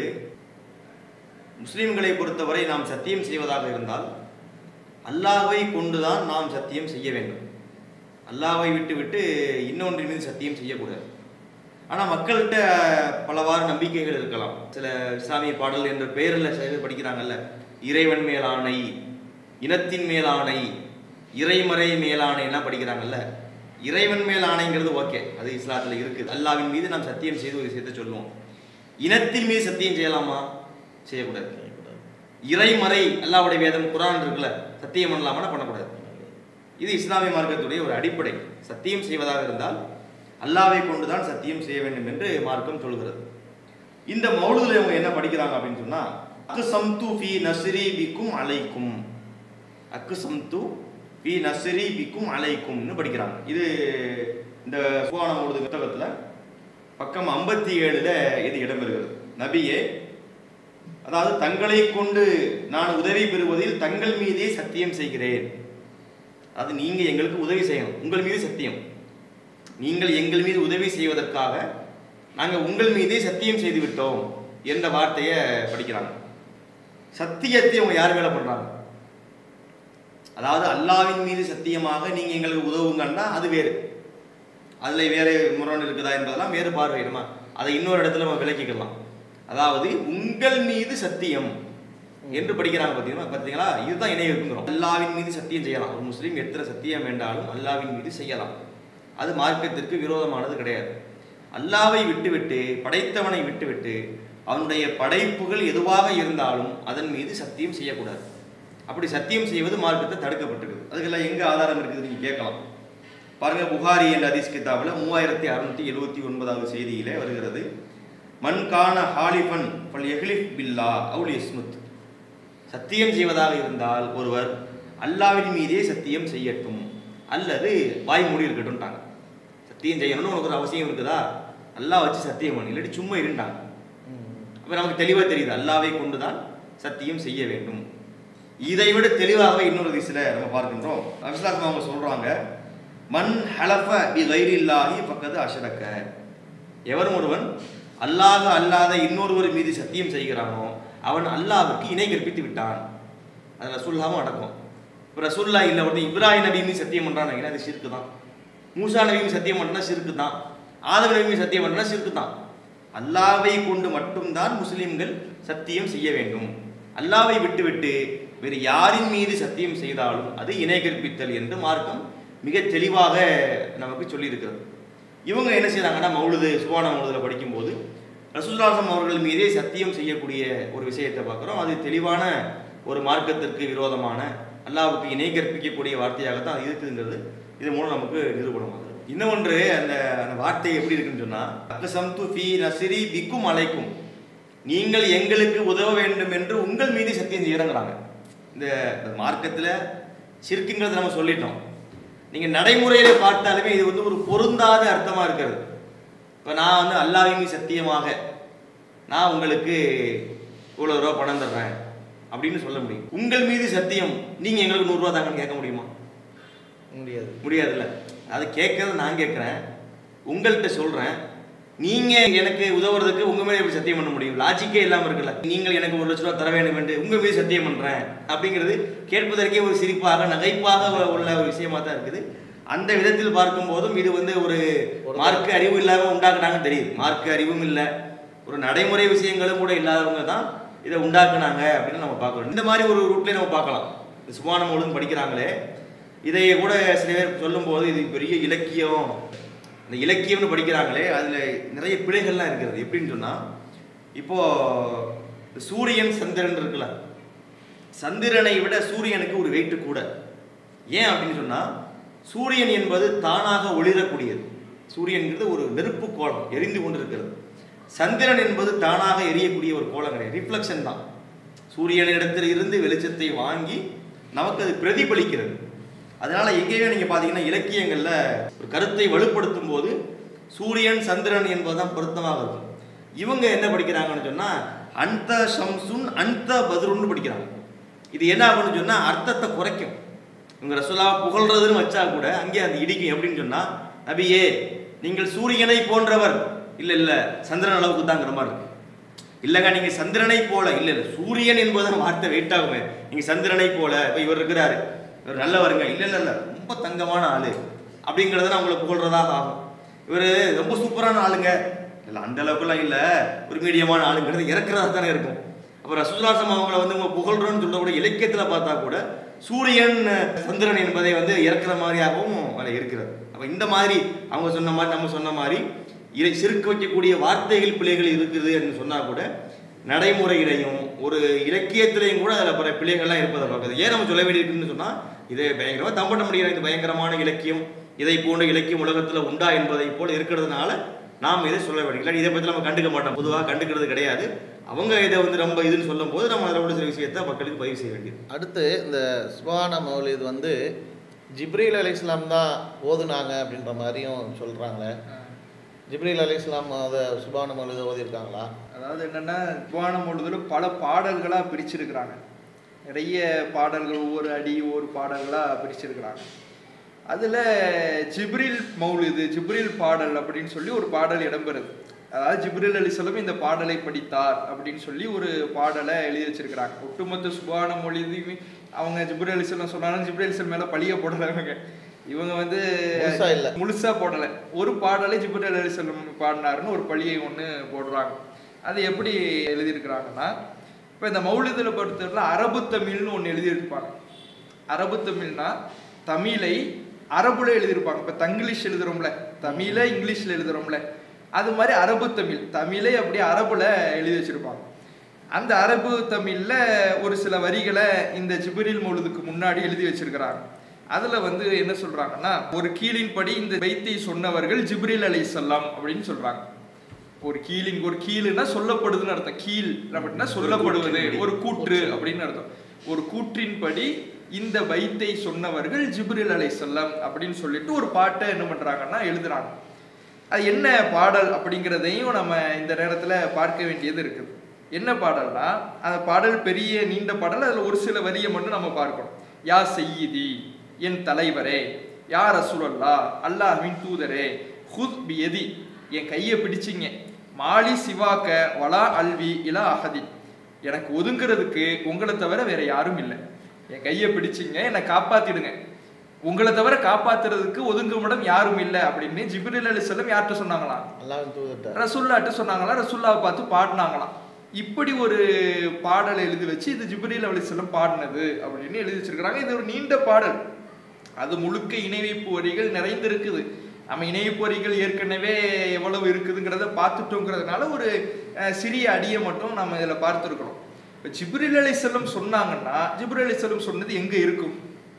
முஸ்லிம்களை பொறுத்தவரை நாம் சத்தியம் செய்வதாக இருந்தால் அல்லாஹ்வை கொண்டுதான் நாம் சத்தியம் செய்ய வேண்டும் அல்லாஹ்வை விட்டு விட்டு இன்னொன்றின் மீது சத்தியம் செய்யக்கூடாது ஆனால் மக்கள்கிட்ட பலவாறு நம்பிக்கைகள் இருக்கலாம் சில இஸ்லாமிய பாடல் என்ற பெயரில் சில பேர் படிக்கிறாங்கல்ல இறைவன் மேலாணை இனத்தின் மேலாணை இறைமறை மேலாணை எல்லாம் படிக்கிறாங்கல்ல இறைவன் மேல் ஆணைங்கிறது ஓகே அது இஸ்லாத்தில் இருக்குது அல்லாவின் மீது நாம் சத்தியம் செய்து ஒரு விஷயத்தை சொல்லுவோம் இனத்தின் மீது சத்தியம் செய்யலாமா செய்யக்கூடாது இறைமறை அல்லாவுடைய வேதம் குரான் இருக்குல்ல சத்தியம் பண்ணலாமா பண்ணக்கூடாது இது இஸ்லாமிய மார்க்கத்துடைய ஒரு அடிப்படை சத்தியம் செய்வதாக இருந்தால் அல்லாவை கொண்டுதான் சத்தியம் செய்ய வேண்டும் என்று மார்க்கம் சொல்கிறது இந்த மௌலுதுல இவங்க என்ன படிக்கிறாங்க அப்படின்னு சொன்னா அக்கு சம்து ஃபி நஸ்ரி பிக்கும் அலைக்கும் அக்கு சம்து ஃபி நஸ்ரி பிக்கும் அலைக்கும்னு படிக்கிறாங்க இது இந்த சுவான மௌலுது புத்தகத்துல பக்கம் ஐம்பத்தி ஏழுல இது இடம்பெறுகிறது நபியே அதாவது தங்களை கொண்டு நான் உதவி பெறுவதில் தங்கள் மீதே சத்தியம் செய்கிறேன் அது நீங்க எங்களுக்கு உதவி செய்யணும் உங்கள் மீது சத்தியம் நீங்கள் எங்கள் மீது உதவி செய்வதற்காக நாங்கள் உங்கள் மீதே சத்தியம் செய்து விட்டோம் என்ற வார்த்தையை படிக்கிறாங்க சத்தியத்தை அவங்க யார் மேல பண்றாங்க அதாவது அல்லாவின் மீது சத்தியமாக நீங்க எங்களுக்கு உதவுங்கன்னா அது வேறு அதுல வேற முரண் இருக்குதா என்பதெல்லாம் வேறு பார்வையிடுமா அதை இன்னொரு இடத்துல நம்ம விளக்கிக்கலாம் அதாவது உங்கள் மீது சத்தியம் என்று படிக்கிறாங்க பார்த்தீங்கன்னா பார்த்தீங்களா இதுதான் இணை இருக்குங்கிறோம் அல்லாவின் மீது சத்தியம் செய்யலாம் ஒரு முஸ்லீம் எத்தனை சத்தியம் வேண்டாலும் அல்லாவின் மீது செய்யலாம் அது மார்க்கத்திற்கு விரோதமானது கிடையாது அல்லாவை விட்டுவிட்டு படைத்தவனை விட்டுவிட்டு அவனுடைய படைப்புகள் எதுவாக இருந்தாலும் அதன் மீது சத்தியம் செய்யக்கூடாது அப்படி சத்தியம் செய்வது மார்க்கத்தை தடுக்கப்பட்டிருக்குது அதுக்கெல்லாம் எங்க ஆதாரம் இருக்குது நீங்க கேட்கலாம் பாருங்க புகாரி என்ற ஹதீஸ் கிதாபில் மூவாயிரத்தி அறுநூத்தி எழுபத்தி ஒன்பதாவது செய்தியிலே வருகிறது மண் கான ஹாலிஃபன் பல் எஹ்லிஃப் பில்லா அவுல் இஸ்முத் சத்தியம் செய்வதாக இருந்தால் ஒருவர் அல்லாவின் மீதே சத்தியம் செய்யட்டும் அல்லது வாய் மூடி இருக்கட்டும்ட்டாங்க சத்தியம் செய்யணும்னு உனக்கு ஒரு அவசியம் இருக்குதா அல்லாஹ் வச்சு சத்தியம் பண்ணு இல்லாட்டி சும்மா இருந்தாங்க அப்போ நமக்கு தெளிவாக தெரியுது அல்லாவை கொண்டுதான் சத்தியம் செய்ய வேண்டும் இதை விட தெளிவாகவே இன்னொரு திசையில நம்ம பார்க்கின்றோம் அபிஸ்லாக் அவங்க சொல்றாங்க மண் ஹலஃப பி கைரில்லாஹி பக்கத்து அஷரக்க எவரும் ஒருவன் அல்லாஹ் அல்லாத இன்னொருவர் மீது சத்தியம் செய்கிறானோ அவன் அல்லாஹ்வுக்கு இணை கற்பித்து விட்டான் அது ரசூல்லாவும் அடக்கும் இப்போ ரசூல்லா இல்லை ஒருத்தன் இப்ராஹிம் நபி மீது சத்தியம் பண்றான் அது சிறுக்கு தான் மூசா நபி மீது சத்தியம் பண்றா சிறுக்கு தான் ஆதம் நபி மீது சத்தியம் பண்றா சிறுக்கு தான் அல்லாவை கொண்டு மட்டும்தான் முஸ்லிம்கள் சத்தியம் செய்ய வேண்டும் அல்லாவை விட்டுவிட்டு வேறு யாரின் மீது சத்தியம் செய்தாலும் அது இணை கற்பித்தல் என்று மார்க்கம் மிக தெளிவாக நமக்கு சொல்லியிருக்கிறது இவங்க என்ன செய்றாங்கன்னா மௌலுது சுபான மௌலுதுல படிக்கும்போது ரசூல்லாசம் அவர்கள் மீதே சத்தியம் செய்யக்கூடிய ஒரு விஷயத்தை பார்க்குறோம் அது தெளிவான ஒரு மார்க்கத்திற்கு விரோதமான அல்லாவுக்கு இணை கற்பிக்கக்கூடிய வார்த்தையாகத்தான் அது இருக்குதுங்கிறது இது மூலம் நமக்கு நிரூபணமாகுது இன்னொன்று அந்த அந்த வார்த்தை எப்படி இருக்குன்னு சொன்னா அக்கசம்து ஃபி நசிரி பிக்கும் அலைக்கும் நீங்கள் எங்களுக்கு உதவ வேண்டும் என்று உங்கள் மீது சத்தியம் செய்யறங்கிறாங்க இந்த இந்த மார்க்கத்தில் சிற்குங்கிறத நம்ம சொல்லிட்டோம் நீங்க நடைமுறையில பார்த்தாலுமே இது வந்து ஒரு பொருந்தாத அர்த்தமா இருக்கிறது இப்போ நான் வந்து அல்லாஹ்வின் சத்தியமாக நான் உங்களுக்கு இவ்வளோ ரூபா பணம் தர்றேன் அப்படின்னு சொல்ல முடியும் உங்கள் மீது சத்தியம் நீங்க எங்களுக்கு நூறுரூவா தாங்கன்னு கேட்க முடியுமா முடியாது முடியாதுல்ல அது கேட்கறது நான் கேட்குறேன் உங்கள்கிட்ட சொல்றேன் நீங்க எனக்கு உதவுறதுக்கு உங்க மேல எப்படி சத்தியம் பண்ண முடியும் லாஜிக்கே இல்லாம இருக்குல்ல நீங்கள் எனக்கு ஒரு லட்ச ரூபா தர வேண்டும் என்று உங்க மீது சத்தியம் பண்றேன் அப்படிங்கிறது கேட்பதற்கே ஒரு சிரிப்பாக நகைப்பாக உள்ள ஒரு விஷயமா தான் இருக்குது அந்த விதத்தில் பார்க்கும்போதும் இது வந்து ஒரு மார்க்க அறிவு இல்லாம உண்டாக்குனாங்கன்னு தெரியுது மார்க்க அறிவும் இல்லை ஒரு நடைமுறை விஷயங்களும் கூட இல்லாதவங்க தான் இதை உண்டாக்குனாங்க அப்படின்னு நம்ம பார்க்கணும் இந்த மாதிரி ஒரு ரூட்லேயே நம்ம பார்க்கலாம் இந்த சுபானம் ஒழுங்கு படிக்கிறாங்களே இதை கூட சில பேர் சொல்லும்போது இது பெரிய இலக்கியம் இந்த இலக்கியம்னு படிக்கிறாங்களே அதில் நிறைய பிழைகள்லாம் இருக்கிறது எப்படின்னு சொன்னால் இப்போ இந்த சூரியன் சந்திரன் இருக்குல்ல சந்திரனை விட சூரியனுக்கு ஒரு வெயிட்டு கூட ஏன் அப்படின்னு சொன்னால் சூரியன் என்பது தானாக ஒளிரக்கூடியது சூரியன்கிறது ஒரு நெருப்பு கோலம் எரிந்து கொண்டிருக்கிறது சந்திரன் என்பது தானாக எரியக்கூடிய ஒரு கோலம் கிடையாது ரிஃப்ளெக்ஷன் தான் சூரியனிடத்தில் இருந்து வெளிச்சத்தை வாங்கி நமக்கு அது பிரதிபலிக்கிறது அதனால எங்கேயுமே நீங்க பாத்தீங்கன்னா இலக்கியங்கள்ல ஒரு கருத்தை வலுப்படுத்தும் போது சூரியன் சந்திரன் என்பதுதான் பொருத்தமாக இருக்கும் இவங்க என்ன படிக்கிறாங்கன்னு சொன்னா அந்த ஷம்சுன் அந்த பத்ருன்னு படிக்கிறாங்க இது என்ன ஆகும்னு சொன்னா அர்த்தத்தை குறைக்கும் இவங்க ரசூலா புகழ்றதுன்னு வச்சா கூட அங்கே அந்த இடிக்கும் எப்படின்னு சொன்னா நபியே நீங்கள் சூரியனை போன்றவர் இல்ல இல்ல சந்திரன் அளவுக்கு தாங்கிற மாதிரி இருக்கு இல்லைங்க நீங்க சந்திரனை போல இல்ல இல்ல சூரியன் என்பது வார்த்தை வெயிட் ஆகுமே நீங்க சந்திரனை போல இப்ப இவர் இருக்கிறாரு இவர் நல்லவருங்க இல்ல இல்ல இல்ல ரொம்ப தங்கமான ஆளு அப்படிங்கறத நான் உங்களை புகழ்றதாக ஆகும் இவர் ரொம்ப சூப்பரான ஆளுங்க இல்ல அந்த அளவுக்குலாம் இல்ல ஒரு மீடியமான ஆளுங்கிறது இறக்குறதா தானே இருக்கும் அப்ப ரசூலாசம் அவங்கள வந்து உங்க புகழ்றோன்னு சொல்ல கூட இலக்கியத்துல பார்த்தா கூட சூரியன் சந்திரன் என்பதை வந்து இறக்குற மாதிரியாகவும் அதில் இருக்கிறது அப்ப இந்த மாதிரி அவங்க சொன்ன மாதிரி நம்ம சொன்ன மாதிரி இதை சிறுக்க வைக்கக்கூடிய வார்த்தைகள் பிழைகள் இருக்குது என்று சொன்னா கூட நடைமுறையிலையும் ஒரு இலக்கியத்திலையும் கூட அதில் பல பிழைகள்லாம் இருப்பதை பார்க்குது ஏன் நம்ம சொல்ல வேண்டியிருக்குன்னு சொன்னால் இது பயங்கரமாக தம்பட்ட முடியல இது பயங்கரமான இலக்கியம் இதை போன்ற இலக்கியம் உலகத்தில் உண்டா என்பதை போல இருக்கிறதுனால நாம் இதை சொல்ல வேண்டிய இதை பற்றி நம்ம கண்டுக்க மாட்டோம் பொதுவாக கண்டுக்கிறது கிடையாது அவங்க இதை வந்து ரொம்ப இதுன்னு சொல்லும்போது நம்ம அதில் உள்ள சில விஷயத்தை மக்களுக்கு பதிவு செய்ய வேண்டியது அடுத்து இந்த சுபான மௌலித் வந்து ஜிப்ரீல் அலி இஸ்லாம் தான் ஓதுனாங்க அப்படின்ற மாதிரியும் சொல்கிறாங்க ஜிப்ரீல் அலி இஸ்லாம் அதை சுபான மௌலிதை ஓதியிருக்காங்களா அதாவது என்னன்னா புவான பொழுதுல பல பாடல்களா பிரிச்சிருக்கிறாங்க நிறைய பாடல்கள் ஒவ்வொரு அடி ஒவ்வொரு பாடல்களா பிரிச்சிருக்கிறாங்க அதுல ஜிப்ரில் மௌலிது ஜிப்ரில் பாடல் அப்படின்னு சொல்லி ஒரு பாடல் இடம்பெறுது அதாவது ஜிப்ரில் அலிசலம் இந்த பாடலை படித்தார் அப்படின்னு சொல்லி ஒரு பாடலை எழுதி வச்சிருக்கிறாங்க ஒட்டுமொத்த சுபான மொழியுமே அவங்க ஜிப்ரில் அலிசலம் சொன்னாலும் ஜிப்ரில் அலிசலம் மேல பழிய போடுறவங்க இவங்க வந்து முழுசா இல்ல. முழுசா போடலை ஒரு பாடலை ஜிப்ரில் அலிசல்லம் பாடினாருன்னு ஒரு பழியை ஒன்று போடுறாங்க அது எப்படி எழுதியிருக்கிறாங்கன்னா இப்போ இந்த மௌலிதில் பொறுத்தவரை அரபு தமிழ்னு ஒன்று எழுதியிருப்பாங்க அரபு தமிழ்னா தமிழை அரபுல எழுதியிருப்பாங்க இப்போ தங்கிலீஷ் எழுதுறோம்ல தமிழை இங்கிலீஷில் எழுதுறோம்ல அது மாதிரி அரபு தமிழ் தமிழே அப்படியே அரபுல எழுதி வச்சிருப்பாங்க அந்த அரபு தமிழ்ல ஒரு சில வரிகளை இந்த ஜிப்ரீல் மௌலுதுக்கு முன்னாடி எழுதி வச்சிருக்கிறாங்க அதுல வந்து என்ன சொல்றாங்கன்னா ஒரு கீழின்படி இந்த வைத்தை சொன்னவர்கள் ஜிப்ரீல் அலைஹிஸ்ஸலாம் அப்படின்னு சொல்றாங்க ஒரு கீழின் ஒரு கீழுன்னா சொல்லப்படுதுன்னு அர்த்தம் கீழ் அப்படின்னா சொல்லப்படுவது ஒரு கூற்று அப்படின்னு அர்த்தம் ஒரு கூற்றின்படி இந்த வைத்தை சொன்னவர்கள் ஜிப்ரில் அலைஹிஸ்ஸலாம் அப்படின்னு சொல்லிட்டு ஒரு பாட்டை என்ன பண்றாங்கன்னா எழுதுறாங்க அது என்ன பாடல் அப்படிங்கிறதையும் நம்ம இந்த நேரத்துல பார்க்க வேண்டியது இருக்குது என்ன பாடல்னா அந்த பாடல் பெரிய நீண்ட பாடல் அதுல ஒரு சில வரியை மட்டும் நம்ம பார்க்கணும் யா செய்யிதி என் தலைவரே யா ரசூலல்லா அல்லாஹ்வின் தூதரே ஹுத் பியதி என் கையை பிடிச்சிங்க மாலி சிவாக்க வலா அல்வி இலா அகதின் எனக்கு ஒதுங்கிறதுக்கு உங்களை தவிர வேற யாரும் இல்லை என் கையை பிடிச்சிங்க என்னை காப்பாத்திடுங்க உங்களை தவிர காப்பாத்துறதுக்கு ஒதுங்குமிடம் யாரும் இல்லை அப்படின்னு ஜிப்ரில் அலிசல்லம் யார்கிட்ட சொன்னாங்களாம் அல்லாவின் தூதர்கிட்ட ரசுல்லாட்ட சொன்னாங்களாம் ரசுல்லாவை பார்த்து பாடினாங்களாம் இப்படி ஒரு பாடல் எழுதி வச்சு இது ஜிப்ரீல் அலிசல்லம் பாடினது அப்படின்னு எழுதி வச்சிருக்கிறாங்க இது ஒரு நீண்ட பாடல் அது முழுக்க இணை வைப்பு வரிகள் நிறைந்திருக்குது நம்ம இணை வைப்பு வரிகள் ஏற்கனவே எவ்வளவு இருக்குதுங்கிறத பார்த்துட்டோங்கிறதுனால ஒரு அஹ், சிறிய அடியை மட்டும் நம்ம இதில் பார்த்துருக்கிறோம் இப்போ ஜிப்ரில் அலிசல்லம் சொன்னாங்கன்னா ஜிப்ரில் அலிசல்லம் சொன்னது எங்கே இருக்கும்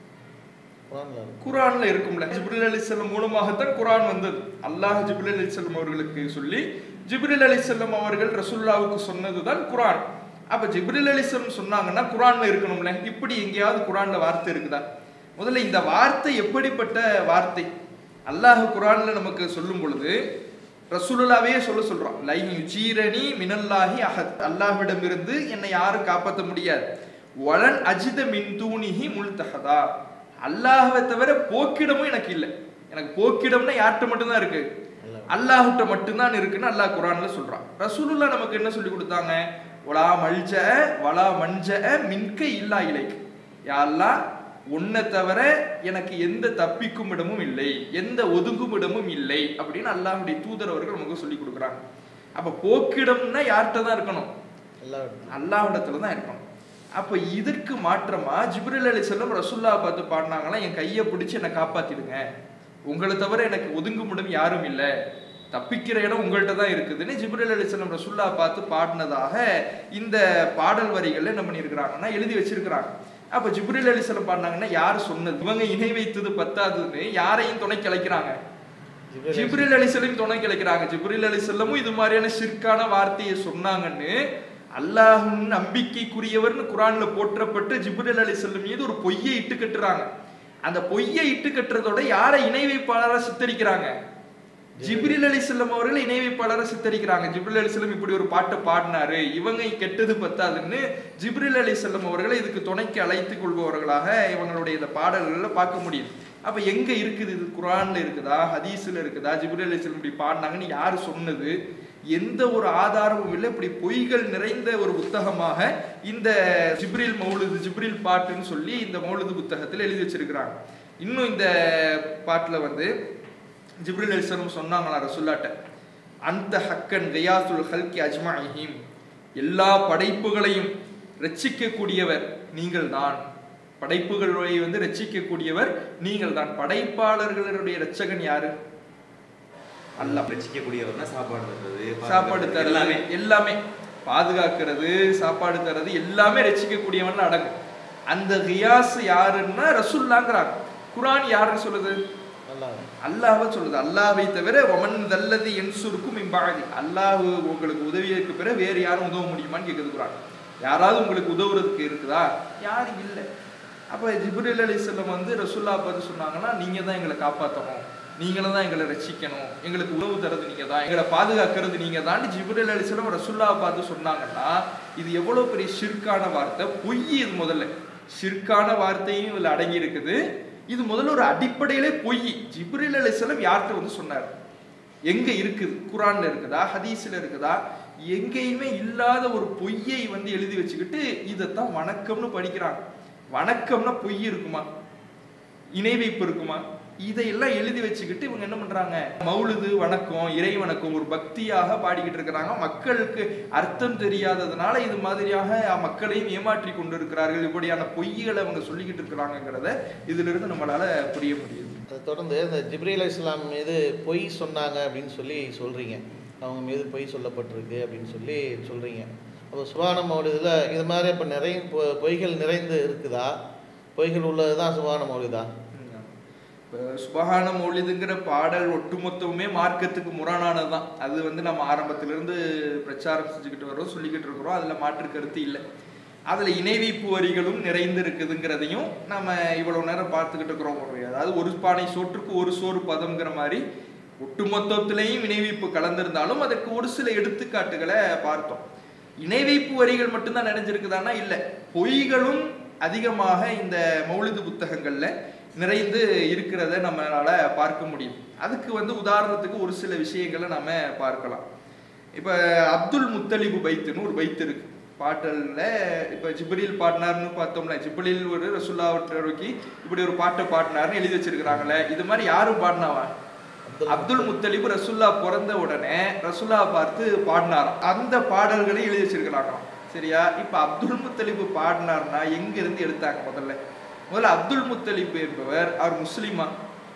குரான்ல இருக்கு. குரான்ல இருக்கும்ல ஜிப்ரில் அலிசல்லம் மூலமாகத்தான் குரான் வந்தது அல்லாஹ் ஜிப்ரில் அலிசல்லம் அவர்களுக்கு சொல்லி ஜிப்ரில் அலிசல்லம் அவர்கள் ரசூல்லாவுக்கு சொன்னதுதான் குரான் அப்ப ஜிப்ரில் அலிசல்லம் சொன்னாங்கன்னா குரான்ல இருக்கணும்ல இப்படி எங்கேயாவது குரான்ல வார்த்தை இருக்குதா முதல்ல இந்த வார்த்தை எப்படிப்பட்ட வார்த்தை அல்லாஹ் குரான்ல நமக்கு சொல்லும் பொழுது ரசூலுல்லாவே சொல்ல சொல்றான் லை யுஜீரணி மினல்லாஹி அஹத் அல்லாஹ்விடமிருந்து என்னை யாரும் காப்பாற்ற முடியாது வலன் அஜித மின் தூணிஹி முல்தஹதா அல்லாஹ்வை தவிர போக்கிடமும் எனக்கு இல்லை எனக்கு போக்கிடம்னா யார்கிட்ட மட்டும்தான் இருக்கு அல்லாஹ்கிட்ட மட்டும்தான் இருக்குன்னு அல்லாஹ் குரான்ல சொல்றான் ரசூலுல்லா நமக்கு என்ன சொல்லி கொடுத்தாங்க வலா மல்ஜ வலா மஞ்ச மின்க இல்லா இலைக்கு யா அல்லாஹ் உன்னை தவிர எனக்கு எந்த தப்பிக்கும் இடமும் இல்லை எந்த ஒதுங்கும் இடமும் இல்லை அப்படின்னு அல்லாஹ்வுடைய தூதர் அவர்கள் நமக்கு சொல்லி கொடுக்குறாங்க அப்ப போக்கிடம்னா யார்கிட்ட தான் இருக்கணும் அல்லாவின் அல்லாஹ்விடத்துல தான் இருக்கணும் அப்ப இதற்கு மாற்றமா ஜிப்ரில் அலி செல்லம் ரசுல்லா பார்த்து பாடினாங்களாம் என் கையை பிடிச்சி என்னை காப்பாத்திடுங்க உங்களை தவிர எனக்கு ஒதுங்கும் இடம் யாரும் இல்லை தப்பிக்கிற இடம் உங்கள்கிட்ட தான் இருக்குதுன்னு ஜிப்ரில் அலி செல்லம் ரசுல்லா பார்த்து பாடினதாக இந்த பாடல் வரிகள்ல என்ன பண்ணியிருக்கிறாங்கன்னா எழுதி வச்சிருக்கிறாங்க அப்ப ஜிப்ரில் அலி செல்லம் பாடினாங்கன்னா யார் சொன்னது இவங்க இணை வைத்தது பத்தாதுன்னு யாரையும் துணைக்கு அழைக்கிறாங்க ஜிப்ரீல் ஜிப்ரில் அலிசல்லையும் துணை கிடைக்கிறாங்க ஜிப்ரில் அலிசல்லமும் இது மாதிரியான சிற்கான வார்த்தையை சொன்னாங்கன்னு அல்லாஹ்வின் நம்பிக்கைக்குரியவர்னு குரான்ல போற்றப்பட்டு ஜிப்ரில் அலிசல்லம் மீது ஒரு பொய்யை இட்டு கட்டுறாங்க அந்த பொய்யை இட்டு கட்டுறதோட யாரை இணை வைப்பாளரா சித்தரிக்கிறாங்க ஜிப்ரில் அலிசல்லம் அவர்கள் இணை வைப்பாளரா சித்தரிக்கிறாங்க ஜிப்ரில் அலிசல்லம் இப்படி ஒரு பாட்டை பாடினாரு இவங்க கெட்டது பத்தாதுன்னு ஜிப்ரில் அலிசல்லம் அவர்களை இதுக்கு துணைக்கு அழைத்துக் கொள்பவர்களாக இவங்களுடைய இந்த பாடல்கள்ல பார்க்க முடியும் அப்ப எங்க இருக்குது இது குரான்ல இருக்குதா ஹதீஸ்ல இருக்குதா ஜிப்ரில் அலிஸ்லாம் இப்படி பாடினாங்கன்னு யாரு சொன்னது எந்த ஒரு ஆதாரமும் இல்லை இப்படி பொய்கள் நிறைந்த ஒரு புத்தகமாக இந்த ஜிப்ரில் மௌலுது ஜிப்ரில் பாட்டுன்னு சொல்லி இந்த மௌலுது புத்தகத்தில் எழுதி வச்சிருக்கிறாங்க இன்னும் இந்த பாட்டுல வந்து ஜிப்ரில் அலிஸ்லாம் சொன்னாங்களா ரசுல்லாட்ட அந்த ஹக்கன் கயாசுல் ஹல்கி அஜ்மாஹிம் எல்லா படைப்புகளையும் ரட்சிக்கக்கூடியவர் நீங்கள் தான் படைப்புகளை வந்து ரட்சிக்கக்கூடியவர் நீங்கள் தான் படைப்பாளர்களுடைய ரட்சகன் யாரு அல்லாஹ் ரசிக்கக்கூடியவர்னா சாப்பாடு தர்றது சாப்பாடு தரது எல்லாமே எல்லாமே பாதுகாக்கிறது சாப்பாடு தரது எல்லாமே ரட்சிக்கக்கூடியவன் அடங்கும் அந்த கியாஸ் யாருன்னா ரசுல்லாங்கிறாங்க குரான் யாருன்னு சொல்லுது அல்லாஹ் அல்லாஹ்வை சொல்லுது அல்லாஹ்வை தவிர ஒமன் தல்லது என்சுருக்கும் இம்பாதி அல்லாஹ் உங்களுக்கு உதவியதுக்கு பிறகு வேறு யாரும் உதவ முடியுமான்னு கேட்குது குரான் யாராவது உங்களுக்கு உதவுறதுக்கு இருக்குதா யாரும் இல்லை அப்போ ஜிப்ரில் அலிஸ்லம் வந்து ரசுல்லா பார்த்து சொன்னாங்கன்னா நீங்க தான் எங்களை காப்பாற்றணும் நீங்களும் தான் எங்களை ரட்சிக்கணும் எங்களுக்கு உணவு தரது நீங்க தான் எங்களை பாதுகாக்கிறது நீங்க தான் ஜிப்ரில் அலிஸ்லம் ரசுல்லாவை பார்த்து சொன்னாங்கன்னா இது எவ்வளவு பெரிய ஷிர்கான வார்த்தை பொய் இது முதல்ல ஷிர்கான வார்த்தையும் இதுல அடங்கி இருக்குது இது முதல்ல ஒரு அடிப்படையிலே பொய் ஜிப்ரில் அலிஸ்லம் யார்கிட்ட வந்து சொன்னார் எங்க இருக்குது குரான்ல இருக்குதா ஹதீஸ்ல இருக்குதா எங்கேயுமே இல்லாத ஒரு பொய்யை வந்து எழுதி வச்சுக்கிட்டு இதைத்தான் வணக்கம்னு படிக்கிறாங்க வணக்கம்னா பொய் இருக்குமா இணை வைப்பு இருக்குமா இதையெல்லாம் எழுதி வச்சுக்கிட்டு இவங்க என்ன பண்றாங்க மௌலுது வணக்கம் இறை வணக்கம் ஒரு பக்தியாக பாடிக்கிட்டு இருக்கிறாங்க மக்களுக்கு அர்த்தம் தெரியாததுனால இது மாதிரியாக மக்களையும் ஏமாற்றி கொண்டு இருக்கிறார்கள் இப்படியான பொய்களை அவங்க சொல்லிக்கிட்டு இருக்கிறாங்கிறத இதுல இருந்து நம்மளால புரிய முடியுது அதை தொடர்ந்து இந்த ஜிப்ரீல் இஸ்லாம் மீது பொய் சொன்னாங்க அப்படின்னு சொல்லி சொல்றீங்க அவங்க மீது பொய் சொல்லப்பட்டிருக்கு அப்படின்னு சொல்லி சொல்கிறீங்க அப்போ சுபான மௌலிதில் இது மாதிரி இப்போ நிறைய பொ- பொய்கள் நிறைந்து இருக்குதா பொய்கள் உள்ளது தான் சுபான மௌலிதா இப்ப சுபஹான மௌலிதுங்கிற பாடல் ஒட்டுமொத்தமுமே மார்க்கத்துக்கு முரணானது தான் அது வந்து நம்ம ஆரம்பத்திலிருந்து பிரச்சாரம் செஞ்சுக்கிட்டு வரோம் சொல்லிக்கிட்டு இருக்கிறோம் அதுல மாற்று கருத்து இல்லை அதுல இணைவைப்பு வரிகளும் நிறைந்து இருக்குதுங்கிறதையும் நம்ம இவ்வளவு நேரம் பார்த்துக்கிட்டு இருக்கிறோம் அதாவது ஒரு பானை சோற்றுக்கு ஒரு சோறு பதம்ங்கிற மாதிரி ஒட்டுமொத்தத்திலையும் இணைவைப்பு கலந்திருந்தாலும் அதற்கு ஒரு சில எடுத்துக்காட்டுகளை பார்த்தோம் இணைவைப்பு வரிகள் மட்டும்தான் நிறைஞ்சிருக்குதானா இல்லை பொய்களும் அதிகமாக இந்த மௌலிது புத்தகங்கள்ல நிறைந்து இருக்கிறத நம்மளால பார்க்க முடியும் அதுக்கு வந்து உதாரணத்துக்கு ஒரு சில விஷயங்களை நம்ம பார்க்கலாம் இப்ப அப்துல் முத்தலிபு பைத்துன்னு ஒரு பைத்து இருக்கு பாட்டல்ல இப்ப ஜிப்ரீல் பாடினார்னு பார்த்தோம்ல ஜிப்ரீல் ஒரு ரசுல்லாவற்றை நோக்கி இப்படி ஒரு பாட்டை பாடினார்னு எழுதி வச்சிருக்கிறாங்களே இது மாதிரி யாரும் பாடினாவா அப்துல் முத்தலிபு ரசுல்லா பிறந்த உடனே ரசுல்லா பார்த்து பாடினாராம் அந்த பாடல்களை எழுதி வச்சிருக்கிறாங்களாம் சரியா இப்ப அப்துல் முத்தலிபு பாடினார்னா எங்க இருந்து எடுத்தாங்க முதல்ல முதல்ல அப்துல் முத்தலிப் என்பவர் அவர் முஸ்லிமா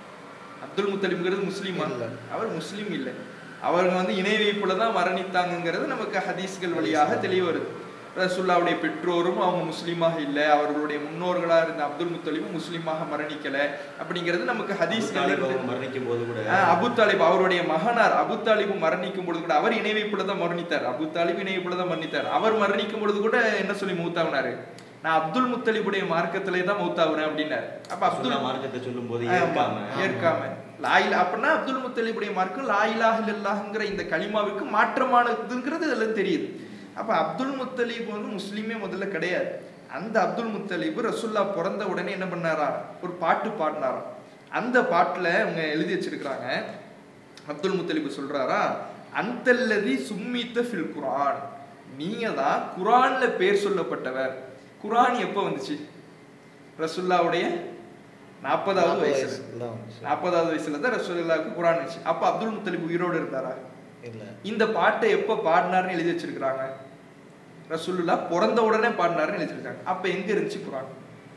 அப்துல் முத்தலிப்ங்கிறது முஸ்லிமா இல்ல. அவர் முஸ்லீம் இல்லை அவங்க வந்து இணை வைப்புல தான் மரணித்தாங்கங்கிறது நமக்கு ஹதீஸ்கள் வழியாக தெளிவு வருது ரசுல்லாவுடைய பெற்றோரும் அவங்க முஸ்லீமாக இல்லை அவர்களுடைய முன்னோர்களா இருந்த அப்துல் முத்தலிபும் முஸ்லீமாக மரணிக்கல அப்படிங்கிறது நமக்கு ஹதீஸ்கள் தாலிப் மரணிக்கும் போது கூட அபு தாலிப் அவருடைய மகனார் அபு தாலிபு மரணிக்கும் பொழுது கூட அவர் இணை வைப்புல தான் மரணித்தார் அபு தாலிப் இணை வைப்புல தான் மரணித்தார் அவர் மரணிக்கும் பொழுது கூட என்ன சொல்லி மூத்தாவினாரு நான் அப்துல் முத்தலிபுடைய மார்க்கத்திலே தான் மூத்தாவுறேன் அப்படின்னாரு அப்ப அப்துல் ரசூலுல்லாஹ் மார்க்கத்தை சொல்லும் போது ஆமா, ஏற்காம ஏற்காம லாயில அப்படின்னா அப்துல் முத்தலிபுடைய மார்க்கம் லாயிலாஹ் இல்லல்லாஹ்ங்கிற இந்த கலிமாவுக்கு மாற்றமானதுங்கிறது இதுல தெரியுது அப்ப அப்துல் முத்தலீப் வந்து முஸ்லீமே முதல்ல கிடையாது அந்த அப்துல் முத்தலீப் ரசுல்லா பிறந்த உடனே என்ன பண்ணாரா ஒரு பாட்டு பாடினாராம் அந்த பாட்டுல அவங்க எழுதி வச்சிருக்கிறாங்க அப்துல் முத்தலிப் சொல்றாரா அந்தல்லதி சும்மித்த ஃபில் குர்ஆன் நீங்க தான் குர்ஆன்ல பேர் சொல்லப்பட்டவர் குர்ஆன் எப்போ வந்துச்சு ரசுல்லாவுடைய நாற்பதாவது வயசுல தான் வந்துச்சு. நாற்பதாவது வயசுல தான் ரசூலுல்லாவுக்கு குரான் இருந்துச்சு அப்ப அப்துல் முத்தலிப் உயிரோடு இருந்தாரா இல்ல இந்த பாட்டை எப்ப பாடினாருன்னு எழுதி வச்சிருக்காங்க ரசூலுல்லா பிறந்த உடனே பாடினாருன்னு எழுதி வச்சிருக்காங்க அப்ப எங்க இருந்துச்சு குரான்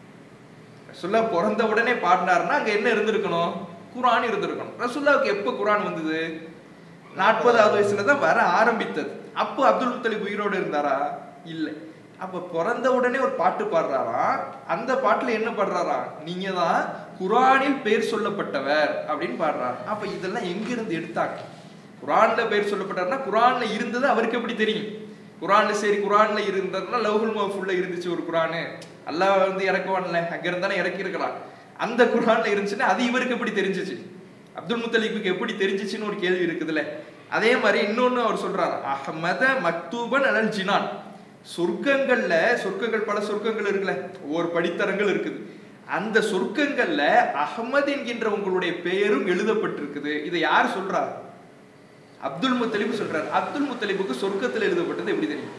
ரசூல்லா பிறந்த உடனே பாடினாருன்னா அங்க என்ன இருந்திருக்கணும் குரான் இருந்திருக்கணும் ரசூல்லாவுக்கு எப்ப குரான் வந்தது நாற்பதாவது வயசுல தான் வர ஆரம்பித்தது அப்போ அப்துல் முத்தலிப் உயிரோடு இருந்தாரா இல்லை அப்ப பிறந்த உடனே ஒரு பாட்டு பாடுறாராம் அந்த பாட்டுல என்ன பாடுறாராம் நீங்க தான் குரானில் பேர் சொல்லப்பட்டவர் அப்படின்னு பாடுறாரு அப்ப இதெல்லாம் எங்க இருந்து எடுத்தாங்க குரான்ல பேர் சொல்லப்பட்டாருன்னா குரான்ல இருந்தது அவருக்கு எப்படி தெரியும் குரான்ல சரி குரான்ல இருந்ததுன்னா லவ்ஹுல் மஹ்ஃபூல்ல இருந்துச்சு ஒரு குரானு அல்லாஹ் வந்து இறக்குவான்ல அங்க இருந்தானே இறக்கி இருக்கிறான் அந்த குரான்ல இருந்துச்சுன்னா அது இவருக்கு எப்படி தெரிஞ்சுச்சு அப்துல் முத்தலிபுக்கு எப்படி தெரிஞ்சிச்சுன்னு ஒரு கேள்வி இருக்குதுல்ல அதே மாதிரி இன்னொன்னு அவர் சொல்றாரு அஹ்மத மக்தூபன் அலல் ஜினான் சொர்க்கங்கள்ல சொர்க்கங்கள் பல சொர்க்கங்கள் இருக்குல்ல ஒவ்வொரு படித்தரங்கள் இருக்குது அந்த சொர்க்கங்கள்ல அஹ்மத் என்கின்ற உங்களுடைய பெயரும் எழுதப்பட்டிருக்குது இதை யார் சொல்றா அப்துல் முத்தலிப் சொல்றாரு அப்துல் முத்தலிபுக்கு சொர்க்கத்துல எழுதப்பட்டது எப்படி தெரியும்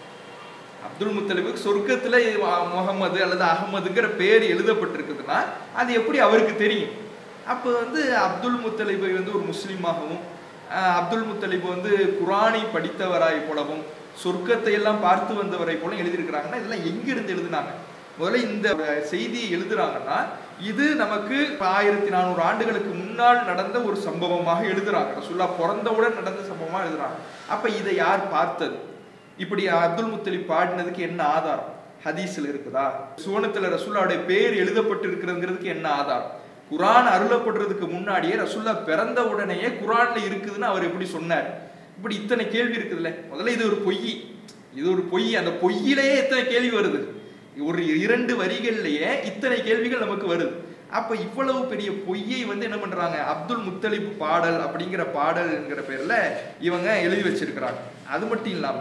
அப்துல் முத்தலிபுக்கு சொர்க்கத்துல முகமது அல்லது அகமதுங்கிற பேர் எழுதப்பட்டிருக்குதுன்னா அது எப்படி அவருக்கு தெரியும் அப்போ வந்து அப்துல் முத்தலிபை வந்து ஒரு முஸ்லீமாகவும் ஆஹ், அப்துல் முத்தலிப் வந்து குரானை படித்தவராய் போலவும் சொர்க்கத்தை எல்லாம் பார்த்து வந்தவரை போல எழுதியிருக்கிறாங்கன்னா இதெல்லாம் எங்கிருந்து எழுதுனாங்க முதல்ல இந்த செய்தியை எழுதுறாங்கன்னா இது நமக்கு ஆயிரத்தி நானூறு ஆண்டுகளுக்கு முன்னால் நடந்த ஒரு சம்பவமாக எழுதுறாங்க ரசூல்லா பிறந்தவுடன் நடந்த சம்பவமா எழுதுறாங்க அப்ப இதை யார் பார்த்தது இப்படி அப்துல் முத்தலிப் பாடினதுக்கு என்ன ஆதாரம் ஹதீஸ்ல இருக்குதா சுவனத்துல ரசூல்லாவுடைய பேர் எழுதப்பட்டு இருக்கிறதுங்கிறதுக்கு என்ன ஆதாரம் குரான் அருளப்படுறதுக்கு முன்னாடியே ரசூல்லா பிறந்த உடனேயே குரான்ல இருக்குதுன்னு அவர் எப்படி சொன்னார் இப்படி இத்தனை கேள்வி இருக்குதுல்ல முதல்ல இது ஒரு பொய் இது ஒரு பொய் அந்த பொய்யிலேயே எத்தனை கேள்வி வருது ஒரு இரண்டு வரிகள்லயே இத்தனை கேள்விகள் நமக்கு வருது அப்ப இவ்வளவு பெரிய பொய்யை வந்து என்ன பண்றாங்க அப்துல் முத்தலிப் பாடல் அப்படிங்கிற பாடல்ங்கிற பேர்ல இவங்க எழுதி வச்சிருக்கிறாங்க அது மட்டும் இல்லாம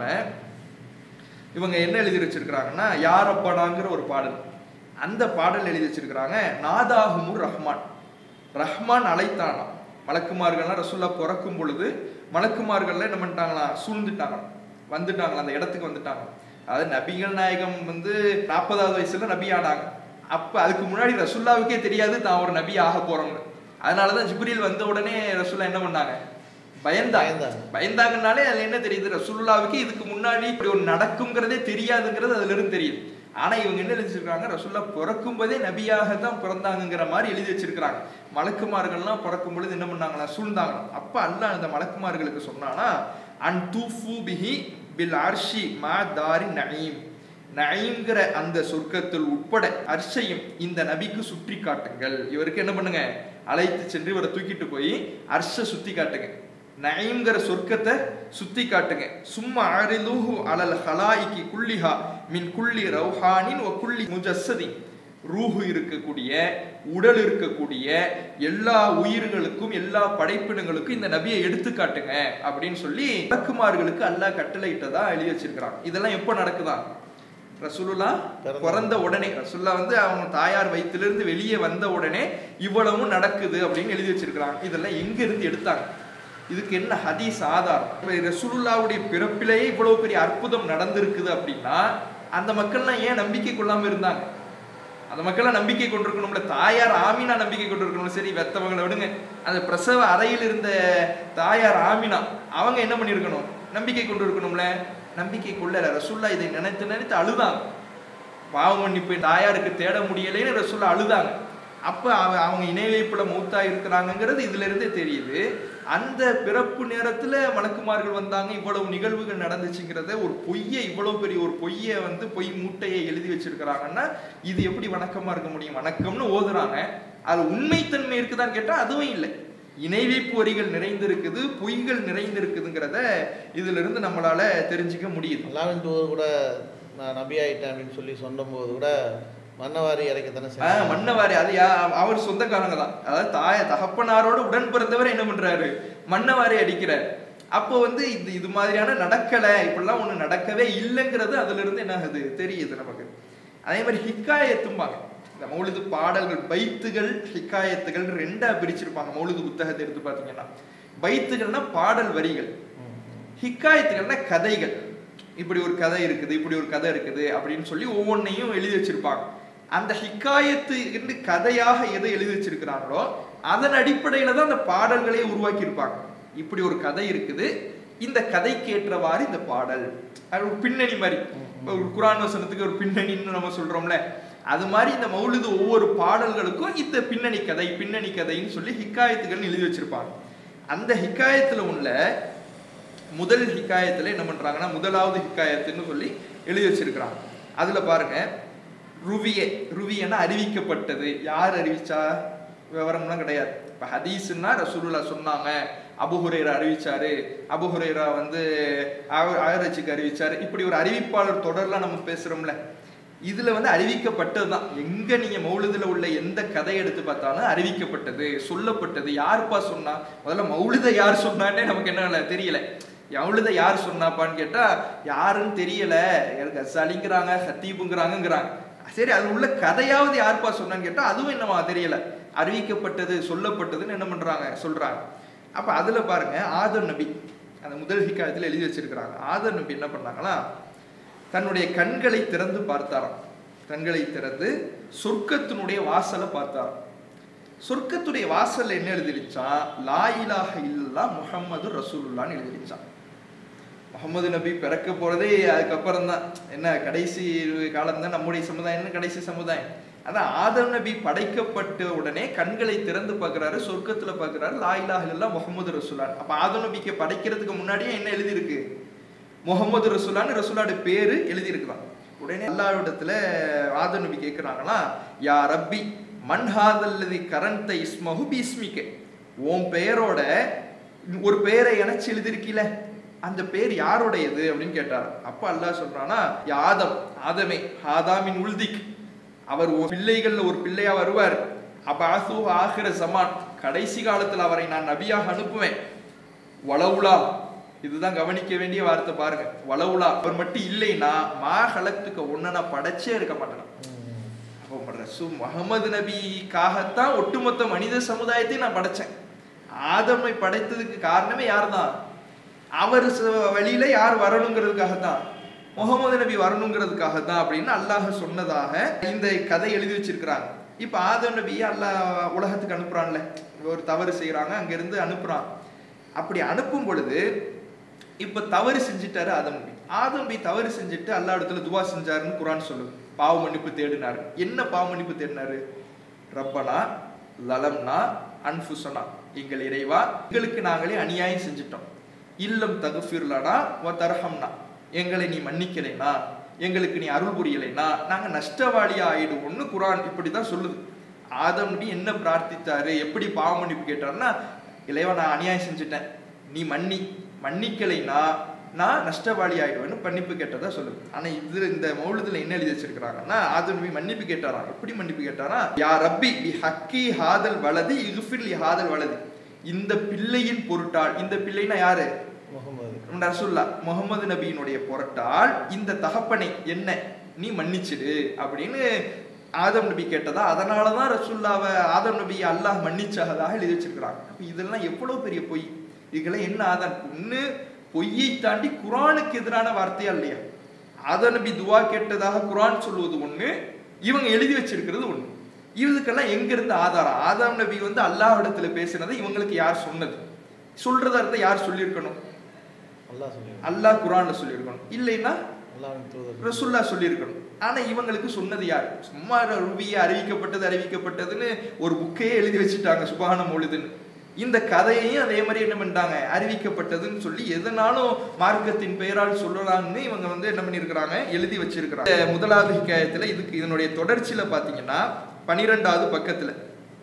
இவங்க என்ன எழுதி வச்சிருக்கிறாங்கன்னா யாரப்படாங்கிற ஒரு பாடல் அந்த பாடல் எழுதி வச்சிருக்கிறாங்க நாதாகுமுர் ரஹ்மான் ரஹ்மான் அழைத்தானாம் மலக்குமார்கள்லாம் ரசூல்லா பிறக்கும் பொழுது மலக்குமார்கள்ல என்ன பண்ணிட்டாங்களாம் சூழ்ந்துட்டாங்களாம் வந்துட்டாங்களாம் அந்த இடத்துக்கு வந்துட்டாங்க அதாவது நபிகள் நாயகம் வந்து நாற்பதாவது வயசுல நபி ஆனாங்க அப்ப அதுக்கு முன்னாடி ரசுல்லாவுக்கே தெரியாது தான் ஒரு நபி ஆக போறோம்னு அதனாலதான் ஜிப்ரீல் வந்த உடனே ரசுல்லா என்ன பண்ணாங்க பயந்தாங்க பயந்தாங்க. பயந்தாங்கனாலே அதுல என்ன தெரியுது ரசூலுல்லாவுக்கு இதுக்கு முன்னாடி இப்படி ஒரு நடக்குங்கிறதே தெரியாதுங்கிறது அதுல இருந்து தெரியுது ஆனா இவங்க என்ன எழுதி வச்சிருக்காங்க ரசூல்லா பிறக்கும் போதே நபியாக தான் பிறந்தாங்கங்கிற மாதிரி எழுதி வச்சிருக்கிறாங்க மலக்குமார்கள்லாம் பிறக்கும் பொழுது என்ன பண்ணாங்களா சூழ்ந்தாங்களாம் அப்ப அல்லாஹ் அந்த மலக்குமார்களுக்கு சொன்னானா அன் தூஃபு பிஹி பில் அர்ஷி மா தாரி நயீம் நயீம்ங்கிற அந்த சொர்க்கத்தில் உட்பட அர்ஷையும் இந்த நபிக்கு சுற்றி காட்டுங்கள் இவருக்கு என்ன பண்ணுங்க அழைத்து சென்று இவரை தூக்கிட்டு போய் அர்ஷ சுத்தி காட்டுங்க நயீம்ங்கிற சொர்க்கத்தை சுத்தி காட்டுங்க சும்மா அரிலுஹு அலல் ஹலாயிக்கு குல்லிஹா மின் குல்லி ரௌஹானின் ஒ குல்லி முஜஸ்ஸதின் ரூஹு இருக்கக்கூடிய உடல் இருக்கக்கூடிய எல்லா உயிர்களுக்கும் எல்லா படைப்பினங்களுக்கும் இந்த நபியை எடுத்து காட்டுங்க அப்படின்னு சொல்லி விளக்குமார்களுக்கு அல்லாஹ் கட்டளையிட்டதா எழுதி வச்சிருக்கிறான் இதெல்லாம் எப்போ நடக்குதான் ரசூலுல்லா பிறந்த பிறந்த உடனே ரசூல்லா வந்து அவங்க தாயார் வயிற்றிலிருந்து வெளியே வந்த உடனே இவ்வளவும் நடக்குது அப்படின்னு எழுதி வச்சிருக்கிறாங்க இதெல்லாம் எங்க இருந்து எடுத்தாங்க இதுக்கு என்ன ஹதீஸ் ஆதாரம் இப்ப ரசூலுல்லாவுடைய பிறப்பிலேயே இவ்வளவு பெரிய அற்புதம் நடந்திருக்குது அப்படின்னா அந்த மக்கள்லாம் ஏன் நம்பிக்கை கொள்ளாம இருந்தாங்க அந்த மக்கள்லாம் நம்பிக்கை கொண்டிருக்கணும்ல தாயார் ஆமினா நம்பிக்கை கொண்டிருக்கணும் சரி வெத்தவங்களை விடுங்க அந்த பிரசவ அறையில் இருந்த தாயார் ஆமினா அவங்க என்ன பண்ணியிருக்கணும் நம்பிக்கை கொண்டு இருக்கணும்ல நம்பிக்கை கொள்ளல ரசுல்லா இதை நினைத்து நினைத்து அழுதாங்க பாவ மன்னிப்பு தாயாருக்கு தேட முடியலைன்னு ரசுல்லா அழுதாங்க அப்ப அவ- அவங்க இணை வைப்புல மூத்தா இருக்கிறாங்கங்கிறது இதுல இருந்தே தெரியுது அந்த பிறப்பு நேரத்துல மலக்குமார்கள் வந்தாங்க இவ்வளவு நிகழ்வுகள் நடந்துச்சுங்கிறத ஒரு பொய்யை இவ்வளவு பெரிய ஒரு பொய்யை வந்து பொய் மூட்டையை எழுதி வச்சிருக்கிறாங்கன்னா இது எப்படி வணக்கமா இருக்க முடியும் வணக்கம்னு ஓதுறாங்க அது உண்மைத்தன்மை இருக்குதான்னு கேட்டா அதுவும் இல்லை இணை வைப்பு வரிகள் நிறைந்திருக்குது பொய்கள் நிறைந்திருக்குதுங்கிறத இதுல இருந்து நம்மளால தெரிஞ்சுக்க முடியுது அல்லாவின் தூதர் கூட நான் நபி ஆயிட்டேன் அப்படின்னு சொல்லி சொன்னபோது கூட மன்னவாரி இறக்கத்தானே ஆஹ் செஞ்சாங்க. மன்னவாரி அது யா- அவர் சொந்தக்காரங்க தான் அதாவது தாய தகப்பனாரோட உடன் பிறந்தவர் என்ன பண்றாரு மன்னவாரி அடிக்கிறார் அப்போ வந்து இது இது மாதிரியான நடக்கல இப்படிலாம் ஒண்ணு நடக்கவே இல்லைங்கிறது அதுல இருந்து என்ன ஆகுது தெரியுது நமக்கு அதே மாதிரி ஹிக்காயத்தும்பாங்க இந்த மௌலிது பாடல்கள் பைத்துகள் ஹிக்காயத்துகள் ரெண்டா பிரிச்சிருப்பாங்க மௌலிது புத்தகத்தை எடுத்து பாத்தீங்கன்னா பைத்துகள்னா பாடல் வரிகள் ம், ம். ஹிக்காயத்துகள்னா கதைகள் இப்படி ஒரு கதை இருக்குது இப்படி ஒரு கதை இருக்குது அப்படின்னு சொல்லி ஒவ்வொன்றையும் எழுதி வச்சிருப்பாங்க அந்த ஹிக்காயத்து என்று கதையாக எதை எழுதி வச்சிருக்கிறாங்களோ அதன் அடிப்படையில தான் அந்த பாடல்களை உருவாக்கி இருப்பாங்க இப்படி ஒரு கதை இருக்குது இந்த கதைக்கு ஏற்றவாறு இந்த பாடல் அது ஒரு பின்னணி மாதிரி இப்ப ஒரு குரான் வசனத்துக்கு ஒரு பின்னணின்னு நம்ம சொல்றோம்ல அது மாதிரி இந்த மௌலிது ஒவ்வொரு பாடல்களுக்கும் இந்த பின்னணி கதை பின்னணி கதைன்னு சொல்லி ஹிக்காயத்துகள் எழுதி வச்சிருப்பாங்க அந்த ஹிக்காயத்துல உள்ள முதல் ஹிக்காயத்துல என்ன பண்றாங்கன்னா முதலாவது ஹிக்காயத்துன்னு சொல்லி எழுதி வச்சிருக்கிறாங்க அதுல பாருங்க ருவியே ருவியன்னா அறிவிக்கப்பட்டது யார் அறிவிச்சா விவரம்லாம் கிடையாது இப்ப ஹதீஸ்னா ரசூலுல்லா சொன்னாங்க அபுஹுரேரா அறிவிச்சாரு அபுஹுரேரா வந்து ஆயரட்சிக்கு அறிவிச்சாரு இப்படி ஒரு அறிவிப்பாளர் தொடர்லாம் நம்ம பேசுறோம்ல இதுல வந்து அறிவிக்கப்பட்டதுதான் எங்க நீங்க மௌலிதுல உள்ள எந்த கதை எடுத்து பார்த்தாலும் அறிவிக்கப்பட்டது சொல்லப்பட்டது யாருப்பா சொன்னா முதல்ல மௌலித யார் சொன்னான்னே நமக்கு என்ன தெரியல மௌலித யார் சொன்னாப்பான்னு கேட்டா யாருன்னு தெரியல கசாலிங்கிறாங்க ஹத்தீபுங்கிறாங்கங்கிறாங்க சரி அது உள்ள கதையாவது யாருப்பா சொன்னான்னு கேட்டா அதுவும் என்னவா தெரியல அறிவிக்கப்பட்டது சொல்லப்பட்டதுன்னு என்ன பண்றாங்க சொல்றாங்க அப்ப அதுல பாருங்க ஆதம் நபி அந்த முதல் ஹிக்காயத்துல எழுதி வச்சிருக்கிறாங்க ஆதம் நபி என்ன பண்ணாங்களா தன்னுடைய கண்களை திறந்து பார்த்தாராம் கண்களை திறந்து சொர்க்கத்தினுடைய வாசலை பார்த்தாராம் சொர்க்கத்துடைய வாசல்ல என்ன எழுதிருச்சான் லா இலாஹ இல்லா முஹம்மது ரசூலுல்லான்னு எழுதிருச்சான் முகமது நபி பிறக்க போறதே அதுக்கப்புறம் தான் என்ன கடைசி காலம் தான் நம்முடைய சமுதாயம் கடைசி சமுதாயம் அதான் ஆதம் நபி படைக்கப்பட்ட உடனே கண்களை திறந்து பார்க்கறாரு சொர்க்கத்துல பார்க்கறாரு லா இலாஹ இல்லா முகமது ரசூலான் அப்ப ஆதம் நபிக்கு படைக்கிறதுக்கு முன்னாடியே என்ன எழுதியிருக்கு முகமது ரசூலான்னு ரசூலோட பேரு எழுதியிருக்கிறான் உடனே அல்லாவிடத்துல ஆதம் நபி கேட்கிறாங்களா யா ரப்பி மன்ஹாதல்லதி கரந்த இஸ்மஹு பீஸ்மிக்க உன் பெயரோட ஒரு பெயரை இணைச்சு எழுதிருக்கீல அந்த பேர் யாருடையது அப்படின்னு கேட்டார் அப்ப அல்லாஹ் சொல்றானா யா ஆதம் ஆதமே ஆதாமின் உல்திக் அவர் ஒரு பிள்ளைகள்ல ஒரு பிள்ளையா வருவார் அபாசு ஆகிற சமான் கடைசி காலத்துல அவரை நான் நபியாக அனுப்புவேன் வளவுலா இதுதான் கவனிக்க வேண்டிய வார்த்தை பாருங்க வளவுலா அவர் மட்டும் இல்லைன்னா மா ஹலத்துக்கு ஒன்ன நான் படைச்சே இருக்க மாட்டேன் அப்போ ரசூ முகமது நபிக்காகத்தான் ஒட்டுமொத்த மனித சமுதாயத்தையும் நான் படைச்சேன் ஆதமை படைத்ததுக்கு காரணமே யார்தான் அவர் ச- வழியில யார் வரணுங்கிறதுக்காக தான் முகமது நபி வரணுங்கிறதுக்காக தான் அப்படின்னு அல்லாஹ் சொன்னதாக இந்த கதை எழுதி வச்சிருக்கிறாங்க இப்ப ஆதம் நபியை அல்லாஹ் உலகத்துக்கு அனுப்புறான்ல ஒரு தவறு செய்யறாங்க அங்கிருந்து அனுப்புறான் அப்படி அனுப்பும் பொழுது இப்ப தவறு செஞ்சுட்டாரு ஆதம் நபி ஆதம் நபி தவறு செஞ்சுட்டு அல்லாஹ் இடத்துல துவா செஞ்சாருன்னு குரான் சொல்லுது பாவ மன்னிப்பு தேடினாரு என்ன பாவ மன்னிப்பு தேடினாரு ரப்பனா லலம்னா அன்ஃபுசனா எங்கள் இறைவா எங்களுக்கு நாங்களே அநியாயம் செஞ்சிட்டோம் இல்லம் தகுஃபிர்லனா வ தர்ஹம்னா எங்களை நீ மன்னிக்கலைனா எங்களுக்கு நீ அருள் புரியலைனா நாங்க நஷ்டவாளியா ஆயிடுவோம்னு குரான் இப்படிதான் சொல்லுது ஆதம் நபி என்ன பிரார்த்தித்தாரு எப்படி பாவ மன்னிப்பு கேட்டாருன்னா இளைவா நான் அநியாயம் செஞ்சுட்டேன் நீ மன்னி மன்னிக்கலைனா நான் நஷ்டவாளி ஆயிடுவேன்னு மன்னிப்பு கேட்டதா சொல்லுது ஆனா இதுல இந்த மௌலத்துல என்ன எழுதி வச்சிருக்கிறாங்கன்னா ஆதம் நபி மன்னிப்பு கேட்டாராம் எப்படி மன்னிப்பு கேட்டாரா யா ரப்பி பி ஹக்கி ஹாதல் வலதி இகுஃபிர் லி ஹாதல் வலதி இந்த பிள்ளையின் பொருட்டால் இந்த பிள்ளைனா யாரு முகமது ரசுல்லா முகமது நபியினுடைய பொருட்டால் இந்த தகப்பனை என்ன நீ மன்னிச்சிடு அப்படின்னு ஆதம் நபி கேட்டதா அதனாலதான் ரசுல்லாவை ஆதம் நபியை அல்லாஹ் மன்னிச்சதாக எழுதி வச்சிருக்கிறாங்க அப்ப இதெல்லாம் எவ்வளவு பெரிய பொய் இதுக்கெல்லாம் என்ன ஆதாரம் ஒண்ணு பொய்யை தாண்டி குரானுக்கு எதிரான வார்த்தையா இல்லையா ஆதம் நபி துவா கேட்டதாக குரான் சொல்லுவது ஒண்ணு இவங்க எழுதி வச்சிருக்கிறது ஒண்ணு இதுக்கெல்லாம் எங்க இருந்து ஆதாரம் ஆதாம் நபி வந்து அல்லாஹ்விடத்துல பேசினதை இவங்களுக்கு யார் சொன்னது சொல்றதா இருந்தா யார் சொல்லியிருக்கணும் அல்லாஹ் சொல்லி அல்லாஹ் குரான்ல சொல்லியிருக்கணும் இல்லைன்னா அல்லாஹ்வின் தூதர் ரசுல்லா சொல்லியிருக்கணும் ஆனா இவங்களுக்கு சொன்னது யார் சும்மா ரூபிய அறிவிக்கப்பட்டது அறிவிக்கப்பட்டதுன்னு ஒரு புக்கையே எழுதி வச்சுட்டாங்க சுபான மொழுதுன்னு இந்த கதையையும் அதே மாதிரி என்ன பண்ணிட்டாங்க அறிவிக்கப்பட்டதுன்னு சொல்லி எதனாலும் மார்க்கத்தின் பெயரால் சொல்லலாம்னு இவங்க வந்து என்ன பண்ணியிருக்கிறாங்க எழுதி வச்சிருக்கிறாங்க இந்த முதலாவது ஹிக்காயத்துல இதுக்கு இதனுடைய தொடர்ச்சியில பாத்தீங்கன்னா பனிரெண்டாவது பக்கத்துல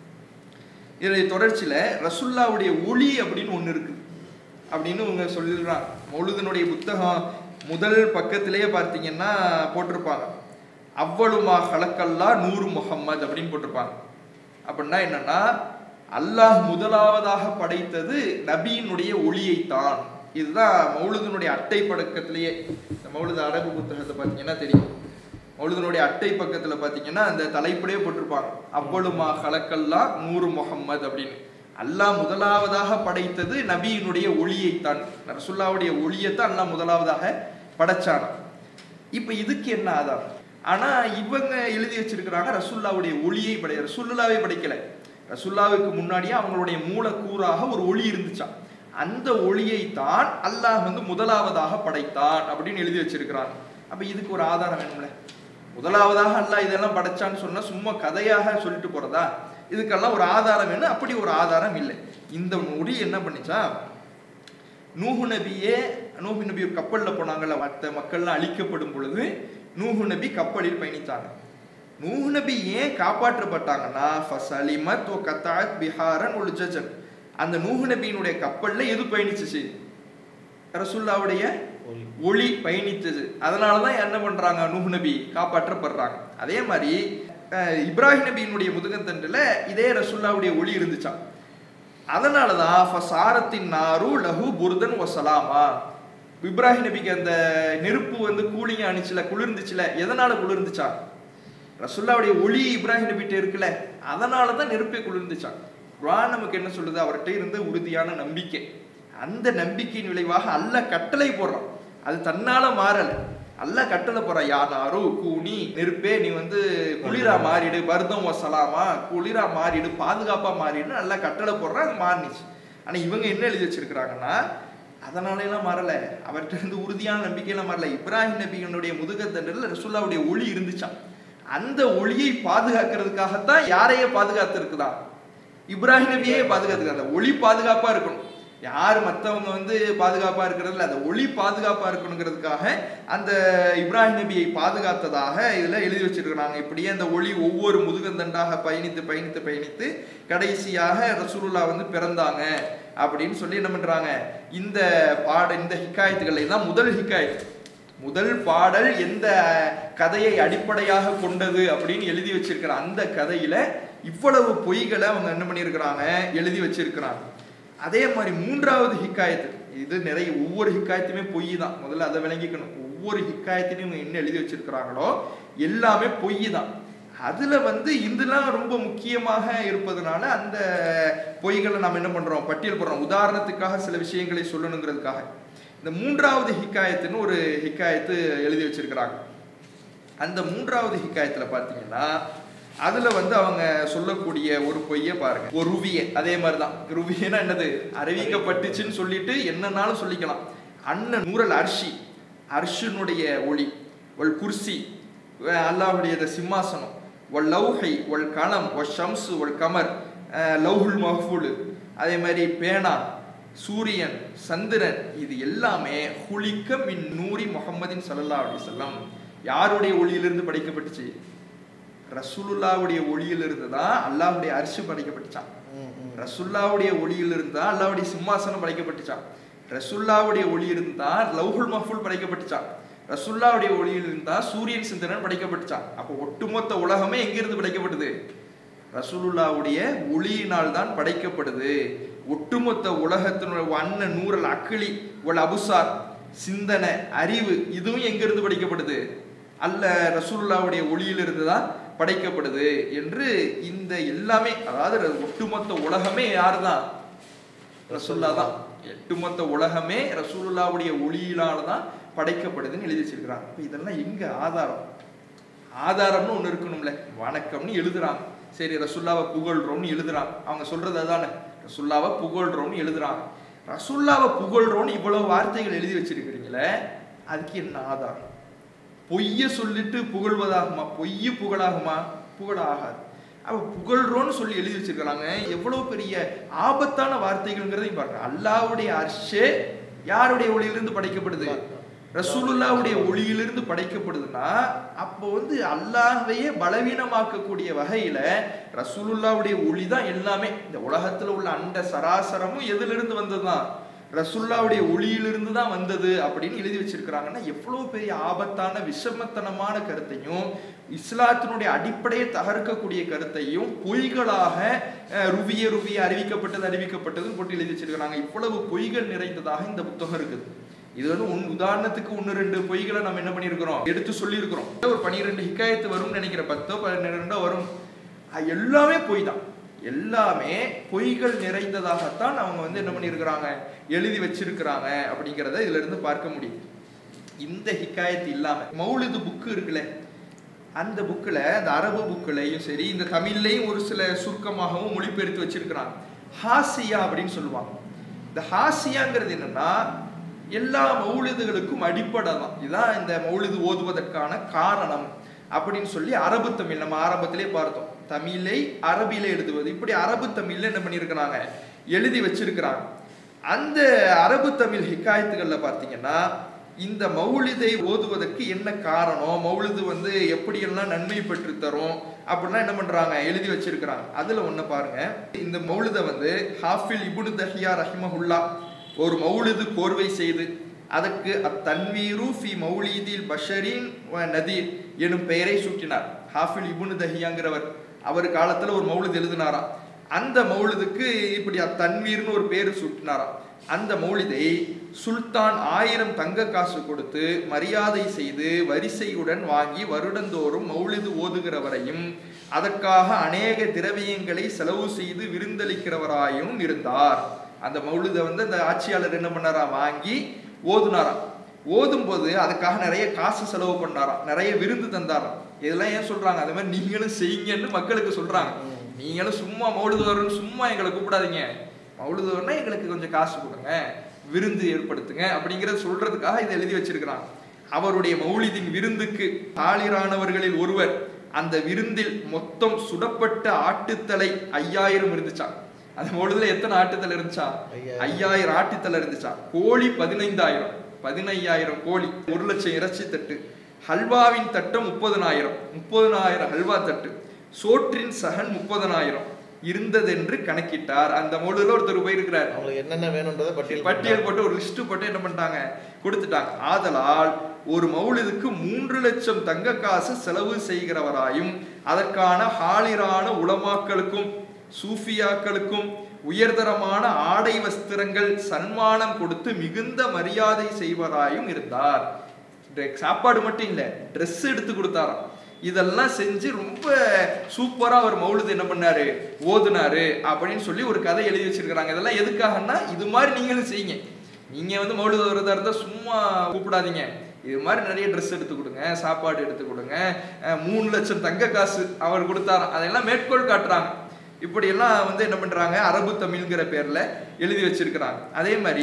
இதனுடைய தொடர்ச்சியில ரசுல்லாவுடைய ஒளி அப்படின்னு ஒண்ணு இருக்கு அப்படின்னு இவங்க சொல்லிடுறாங்க மௌலுதனுடைய புத்தகம் முதல் பக்கத்திலேயே பார்த்தீங்கன்னா போட்டிருப்பாங்க அவ்வளுமா ஹலக்கல்லா நூறு முஹம்மது அப்படின்னு போட்டிருப்பாங்க அப்படின்னா என்னன்னா அல்லாஹ் முதலாவதாக படைத்தது நபியினுடைய ஒளியைத்தான் இதுதான் மௌலுதனுடைய அட்டை பழக்கத்திலேயே இந்த மௌலுத அரபு புத்தகத்தை பார்த்தீங்கன்னா தெரியும் மௌலுதனுடைய அட்டை பக்கத்துல பார்த்தீங்கன்னா அந்த தலைப்பிலே போட்டிருப்பாங்க அவ்வளுமா ஹலக்கல்லா நூறு முஹம்மது அப்படின்னு அல்லாஹ் முதலாவதாக படைத்தது நபியினுடைய ஒளியைத்தான் ரசுல்லாவுடைய ஒளியைத்தான் அல்லாஹ் முதலாவதாக படைச்சானாம் இப்ப இதுக்கு என்ன ஆதாரம் ஆனா இவங்க எழுதி வச்சிருக்கிறாங்க ரசுல்லாவுடைய ஒளியை படை ரசுல்லாவை படைக்கல ரசுல்லாவுக்கு முன்னாடியே அவங்களுடைய மூலக்கூறாக ஒரு ஒளி இருந்துச்சாம் அந்த ஒளியை தான் அல்லாஹ் வந்து முதலாவதாக படைத்தான் அப்படின்னு எழுதி வச்சிருக்கிறாங்க அப்ப இதுக்கு ஒரு ஆதாரம் வேணும்ல முதலாவதாக அல்லாஹ் இதெல்லாம் படைச்சான்னு சொன்னா சும்மா கதையாக சொல்லிட்டு போறதா இதுக்கெல்லாம் ஒரு ஆதாரம் வேணும் அப்படி ஒரு ஆதாரம் இல்லை இந்த ஒளி என்ன பண்ணிச்சா நூஹு நபியே நூஹு நபி ஒரு கப்பல்ல போனாங்கல்ல மற்ற மக்கள்லாம் அழிக்கப்படும் பொழுது நூஹு நபி கப்பலில் பயணித்தாங்க நூஹு நபி ஏன் காப்பாற்றப்பட்டாங்கன்னா ஃபசலிமத் ஓ கத்தாத் பிஹாரன் ஒரு ஜஜன் அந்த நூஹு நபியினுடைய கப்பல்ல எது பயணிச்சுச்சு ரசுல்லாவுடைய ஒளி ஒளி பயணித்தது அதனாலதான் என்ன பண்றாங்க நூஹ் நபி காப்பாற்றப்படுறாங்க அதே மாதிரி அஹ், இப்ராஹிம் நபியினுடைய முதுகத்தண்டுல இதே ரசுல்லாவுடைய ஒளி இருந்துச்சாம் அதனாலதான் ஃபசாரத்தின் நாரு லஹு புர்தன் வசலாமா இப்ராஹிம் நபிக்கு அந்த நெருப்பு வந்து கூலிங்க அணிச்சுல குளிர்ந்துச்சுல எதனால குளிர்ந்துச்சா ரசுல்லாவுடைய ஒளி இப்ராஹிம் நபிட்ட இருக்குல்ல அதனால தான் நெருப்பே குளிர்ந்துச்சான் குர்ஆன் நமக்கு என்ன சொல்லுது அவர்கிட்ட இருந்த உறுதியான நம்பிக்கை அந்த நம்பிக்கையின் விளைவாக அல்லாஹ் கட்டளை போடுறான் அது தன்னால மாறல அல்லாஹ் கட்டளை போடுறான் யா நாரு கூனி நெருப்பே நீ வந்து குளிரா மாறிடு பர்தம் வசலாமா குளிரா மாறிடு பாதுகாப்பா மாறிடுன்னு நல்லா கட்டளை போடுறான் அது மாறினுச்சு ஆனா இவங்க என்ன எழுதி வச்சிருக்கிறாங்கன்னா அதனால எல்லாம் மாறல அவர்கிட்ட இருந்து உறுதியான நம்பிக்கையெல்லாம் மாறல இப்ராஹிம் நபியினுடைய முதுகத்தண்டில் ரசூல்லாவுடைய ஒளி இருந்துச்சாம் அந்த ஒளியை பாதுகாக்கிறதுக்காகத்தான் யாரையே பாதுகாத்து இருக்குதா இப்ராஹிம் நபியே பாதுகாத்துக்க அந்த ஒளி பாதுகாப்பா இருக்கணும் யார் மத்தவங்க வந்து பாதுகாப்பா இருக்கிறதுல அந்த ஒளி பாதுகாப்பா இருக்கணுங்கிறதுக்காக அந்த இப்ராஹிம் நபியை பாதுகாத்ததாக இதுல எழுதி வச்சிருக்கிறாங்க இப்படியே அந்த ஒளி ஒவ்வொரு முதுகந்தண்டாக பயணித்து பயணித்து பயணித்து கடைசியாக ரசூலுல்லா வந்து பிறந்தாங்க அப்படின்னு சொல்லி என்ன பண்றாங்க இந்த பாட இந்த ஹிக்காயத்துக்களை தான் முதல் ஹிக்காயத் முதல் பாடல் எந்த கதையை அடிப்படையாக கொண்டது அப்படின்னு எழுதி வச்சிருக்கிற அந்த கதையில இவ்வளவு பொய்களை அவங்க என்ன பண்ணியிருக்கிறாங்க எழுதி வச்சிருக்கிறாங்க அதே மாதிரி மூன்றாவது ஹிக்காயத்து இது நிறைய ஒவ்வொரு ஹிக்காயத்துமே பொய் தான் முதல்ல அதை விளங்கிக்கணும் ஒவ்வொரு ஹிக்காயத்திலையும் இவங்க என்ன எழுதி வச்சிருக்கிறாங்களோ எல்லாமே பொய் தான் அதுல வந்து இதெல்லாம் ரொம்ப முக்கியமாக இருப்பதனால அந்த பொய்களை நாம் என்ன பண்றோம் பட்டியல் போடுறோம் உதாரணத்துக்காக சில விஷயங்களை சொல்லணுங்கிறதுக்காக இந்த மூன்றாவது ஹிக்காயத்துன்னு ஒரு ஹிக்காயத்து எழுதி வச்சிருக்கிறாங்க அந்த மூன்றாவது ஹிக்காயத்துல பாத்தீங்கன்னா அதுல வந்து அவங்க சொல்லக்கூடிய ஒரு பொய்யை பாருங்க ஒரு ருவிய அதே மாதிரிதான் ருவியனா என்னது அறிவிக்கப்பட்டுச்சுன்னு சொல்லிட்டு என்னன்னாலும் சொல்லிக்கலாம் அண்ணன் நூறல் அர்ஷி அர்ஷினுடைய ஒளி ஒரு குர்சி அஹ் அல்லாஹ்வுடைய இந்த சிம்மாசனம் ஒல் லௌஹை ஒல் கலம் ஒல் ஷம்சு ஒல் கமர் அஹ் லௌஹுல் மஹ்ஃபூல் அதே மாதிரி பேனா சூரியன் சந்திரன் இது எல்லாமே ஹுலிக்க மின் நூரி முகமதின் சல்லல்லாஹு அலைஹி வஸல்லம் யாருடைய ஒளியிலிருந்து படைக்கப்பட்டுச்சு ரசூலுல்லாவுடைய ஒளியிலிருந்து தான் அல்லாஹ்வுடைய அரிசி படைக்கப்பட்டுச்சான் ம், ம். ரசுல்லாவுடைய ஒளியில் இருந்தா அல்லாவுடைய சிம்மாசனம் படைக்கப்பட்டுச்சான் ரசுல்லாவுடைய ஒளி இருந்தா லவ்ஹுல் மஹ்ஃபூல் படைக்கப்பட்டுச்சான் ரசுல்லாவுடைய ஒளியில் இருந்தா சூரியன் சிந்தனன் படைக்கப்பட்டுச்சான் அப்போ ஒட்டுமொத்த உலகமே எங்கிருந்து படைக்கப்பட்டது ரசூலுல்லாவுடைய ஒளியினால் தான் படைக்கப்படுது ஒட்டுமொத்த உலகத்தினுடைய அன்ன நூறல் அக்கிளி ஒல் அபுசார் சிந்தனை அறிவு இதுவும் எங்கிருந்து படைக்கப்படுது அல்ல ரசூலுல்லாவுடைய ஒளியிலிருந்து தான் படைக்கப்படுது என்று இந்த எல்லாமே அதாவது ஒட்டுமொத்த உலகமே யாருதான் ரசூல்லா தான் ஒட்டுமொத்த உலகமே ரசூலுல்லாவுடைய ஒளியிலால தான் படைக்கப்படுதுன்னு எழுதி வச்சிருக்கிறாங்க அப்ப இதெல்லாம் எங்க ஆதாரம் ஆதாரம்னு ஒண்ணு இருக்கணும்ல வணக்கம்னு எழுதுறாங்க சரி ரசுல்லாவை புகழ்றோம்னு எழுதுறாங்க அவங்க சொல்றது அதானே ரசுல்லாவை புகழ்றோம்னு எழுதுறாங்க ரசுல்லாவை புகழ்றோம்னு இவ்வளவு வார்த்தைகள் எழுதி வச்சிருக்கிறீங்களே அதுக்கு என்ன ஆதாரம் பொய்ய சொல்லிட்டு புகழ்வதாகுமா பொய்ய புகழாகுமா புகழ ஆகாது அப்ப புகழ்றோன்னு சொல்லி எழுதி வச்சிருக்கிறாங்க எவ்வளவு பெரிய ஆபத்தான வார்த்தைகள்ங்கிறதையும் பாருங்க அல்லாவுடைய அர்ஷே யாருடைய ஒளியிலிருந்து படைக்கப்படுது ரசூலுல்லாவுடைய ஒளியிலிருந்து படைக்கப்படுதுன்னா அப்போ வந்து அல்லாஹ்வையே பலவீனமாக்கக்கூடிய வகையில ரசூலுல்லாவுடைய ஒளி தான் எல்லாமே இந்த உலகத்துல உள்ள அண்ட சராசரமும் எதிலிருந்து வந்ததுதான் ரசுல்லாவுடைய ஒளியிலிருந்து தான் வந்தது அப்படின்னு எழுதி வச்சிருக்கிறாங்கன்னா எவ்வளவு பெரிய ஆபத்தான விஷமத்தனமான கருத்தையும் இஸ்லாத்தினுடைய அடிப்படையை தகர்க்கக்கூடிய கருத்தையும் பொய்களாக அஹ், ருவிய ருவிய அறிவிக்கப்பட்டது அறிவிக்கப்பட்டதுன்னு போட்டு எழுதி வச்சிருக்கிறாங்க இவ்வளவு பொய்கள் நிறைந்ததாக இந்த புத்தகம் இருக்குது இது வந்து உன் உதாரணத்துக்கு ஒன்று ரெண்டு பொய்களை நம்ம என்ன பண்ணியிருக்கிறோம் எடுத்து சொல்லியிருக்கிறோம் ஒரு பனிரெண்டு ஹிக்காயத்து வரும்னு நினைக்கிற பத்தோ பன்னிரெண்டோ வரும் அது எல்லாமே பொய் தான் எல்லாமே பொய்கள் நிறைந்ததாகத்தான் அவங்க வந்து என்ன பண்ணியிருக்கிறாங்க எழுதி வச்சிருக்கிறாங்க அப்படிங்கிறத இதுல இருந்து பார்க்க முடியும் இந்த ஹிக்காயத்து இல்லாம மௌலிது புக்கு இருக்குல்ல அந்த புக்கில் அந்த அரபு புக்கிலையும் சரி இந்த தமிழ்லையும் ஒரு சில சுருக்கமாகவும் மொழிபெயர்த்து வச்சிருக்கிறாங்க ஹாசியா அப்படின்னு சொல்லுவாங்க இந்த ஹாசியாங்கிறது என்னன்னா எல்லா மௌலிதுகளுக்கும் அடிப்படை தான் இதுதான் இந்த மௌலிது ஓதுவதற்கான காரணம் அப்படின்னு சொல்லி அரபு தமிழ் நம்ம ஆரம்பத்திலே பார்த்தோம் தமிழை அரபில எழுதுவது இப்படி அரபு தமிழ்ல என்ன பண்ணியிருக்கிறாங்க எழுதி வச்சிருக்கிறாங்க அந்த அரபு தமிழ் ஹிக்காயத்துகள்ல பார்த்தீங்கன்னா இந்த மௌலிதை ஓதுவதற்கு என்ன காரணம் மௌலிது வந்து எப்படியெல்லாம் நன்மை பெற்று தரும் அப்படிலாம் என்ன பண்றாங்க எழுதி வச்சிருக்கிறாங்க அதுல ஒண்ணு பாருங்க இந்த மௌலிதை வந்து ஹாஃபில் இபுனு தஹியா ரஹிமஹுல்லா ஒரு மௌலிது கோர்வை செய்து அதற்கு அத்தன்வீரு ஃபி மௌலிதில் பஷரின் வ நதீர் எனும் பெயரை சூட்டினார் ஹாஃபில் இபுனு தஹியாங்கிறவர் அவர் காலத்துல ஒரு மௌலிது எழுதினாராம் அந்த மௌலிதுக்கு இப்படி அத்தன்வீர்னு ஒரு பேர் சூட்டினாராம் அந்த மௌலிதை சுல்தான் ஆயிரம் தங்க காசு கொடுத்து மரியாதை செய்து வரிசையுடன் வாங்கி வருடந்தோறும் மௌலிது ஓதுகிறவரையும் அதற்காக அநேக திரவியங்களை செலவு செய்து விருந்தளிக்கிறவராயும் இருந்தார் அந்த மௌலிதை வந்து அந்த ஆட்சியாளர் என்ன பண்ணாரா வாங்கி ஓதுனாராம் ஓதும்போது அதுக்காக நிறைய காசு செலவு பண்ணாராம் நிறைய விருந்து தந்தாராம் இதெல்லாம் ஏன் சொல்றாங்க அதே மாதிரி நீங்களும் செய்யுங்கன்னு மக்களுக்கு சொல்றாங்க நீங்களும் சும்மா மௌலிது வரும்னு சும்மா எங்களை கூப்பிடாதீங்க மௌலிது வரும்னா எங்களுக்கு கொஞ்சம் காசு கொடுங்க விருந்து ஏற்படுத்துங்க அப்படிங்கறத சொல்றதுக்காக இதை எழுதி வச்சிருக்கிறாங்க அவருடைய மௌலிதின் விருந்துக்கு தாளிரானவர்களில் ஒருவர் அந்த விருந்தில் மொத்தம் சுடப்பட்ட ஆட்டுத்தலை ஐயாயிரம் இருந்துச்சாம் அந்த மௌலிதுல எத்தனை ஆட்டுத்தலை இருந்துச்சா ஐயாயிரம். ஐயாயிரம் ஆட்டுத்தலை இருந்துச்சா கோழி பதினைந்தாயிரம் பதினையாயிரம் கோழி ஒரு லட்சம் இறைச்சி தட்டு ஹல்வாவின் தட்டம் முப்பதனாயிரம் முப்பதனாயிரம் ஹல்வா தட்டு சோற்றின் சகன் முப்பதனாயிரம் இருந்ததென்று கணக்கிட்டார் அந்த மொழில ஒருத்தர் போயிருக்கிறார் அவங்களுக்கு என்னென்ன வேணுன்றதை பட்டியல் பட்டியல் போட்டு ஒரு லிஸ்ட் போட்டு என்ன பண்ணிட்டாங்க கொடுத்துட்டாங்க ஆதலால் ஒரு மௌலிதுக்கு மூன்று லட்சம் தங்க காசு செலவு செய்கிறவராயும் அதற்கான ஹாலிரான உலமாக்களுக்கும் சூஃபியாக்களுக்கும் உயர்தரமான ஆடை வஸ்திரங்கள் சன்மானம் கொடுத்து மிகுந்த மரியாதை செய்வராயும் இருந்தார் Dress- சாப்பாடு மட்டும் இல்ல Dress எடுத்து கொடுத்தாராம் இதெல்லாம் செஞ்சு ரொம்ப சூப்பரா அவர் மௌலுது என்ன பண்ணாரு ஓதுனாரு அப்படின்னு சொல்லி ஒரு கதை எழுதி வச்சிருக்கிறாங்க இதெல்லாம் எதுக்காகன்னா இது மாதிரி நீங்களும் செய்யுங்க நீங்க வந்து மௌலுது வரதா இருந்தா சும்மா கூப்பிடாதீங்க இது மாதிரி நிறைய ட்ரெஸ் எடுத்து கொடுங்க சாப்பாடு எடுத்து கொடுங்க அஹ் மூணு லட்சம் தங்க காசு அவர் கொடுத்தாராம் அதெல்லாம் மேற்கோள் காட்டுறாங்க இப்படியெல்லாம் வந்து என்ன பண்றாங்க அரபு தமிழ்ங்கிற பேர்ல எழுதி வச்சிருக்கிறாங்க அதே மாதிரி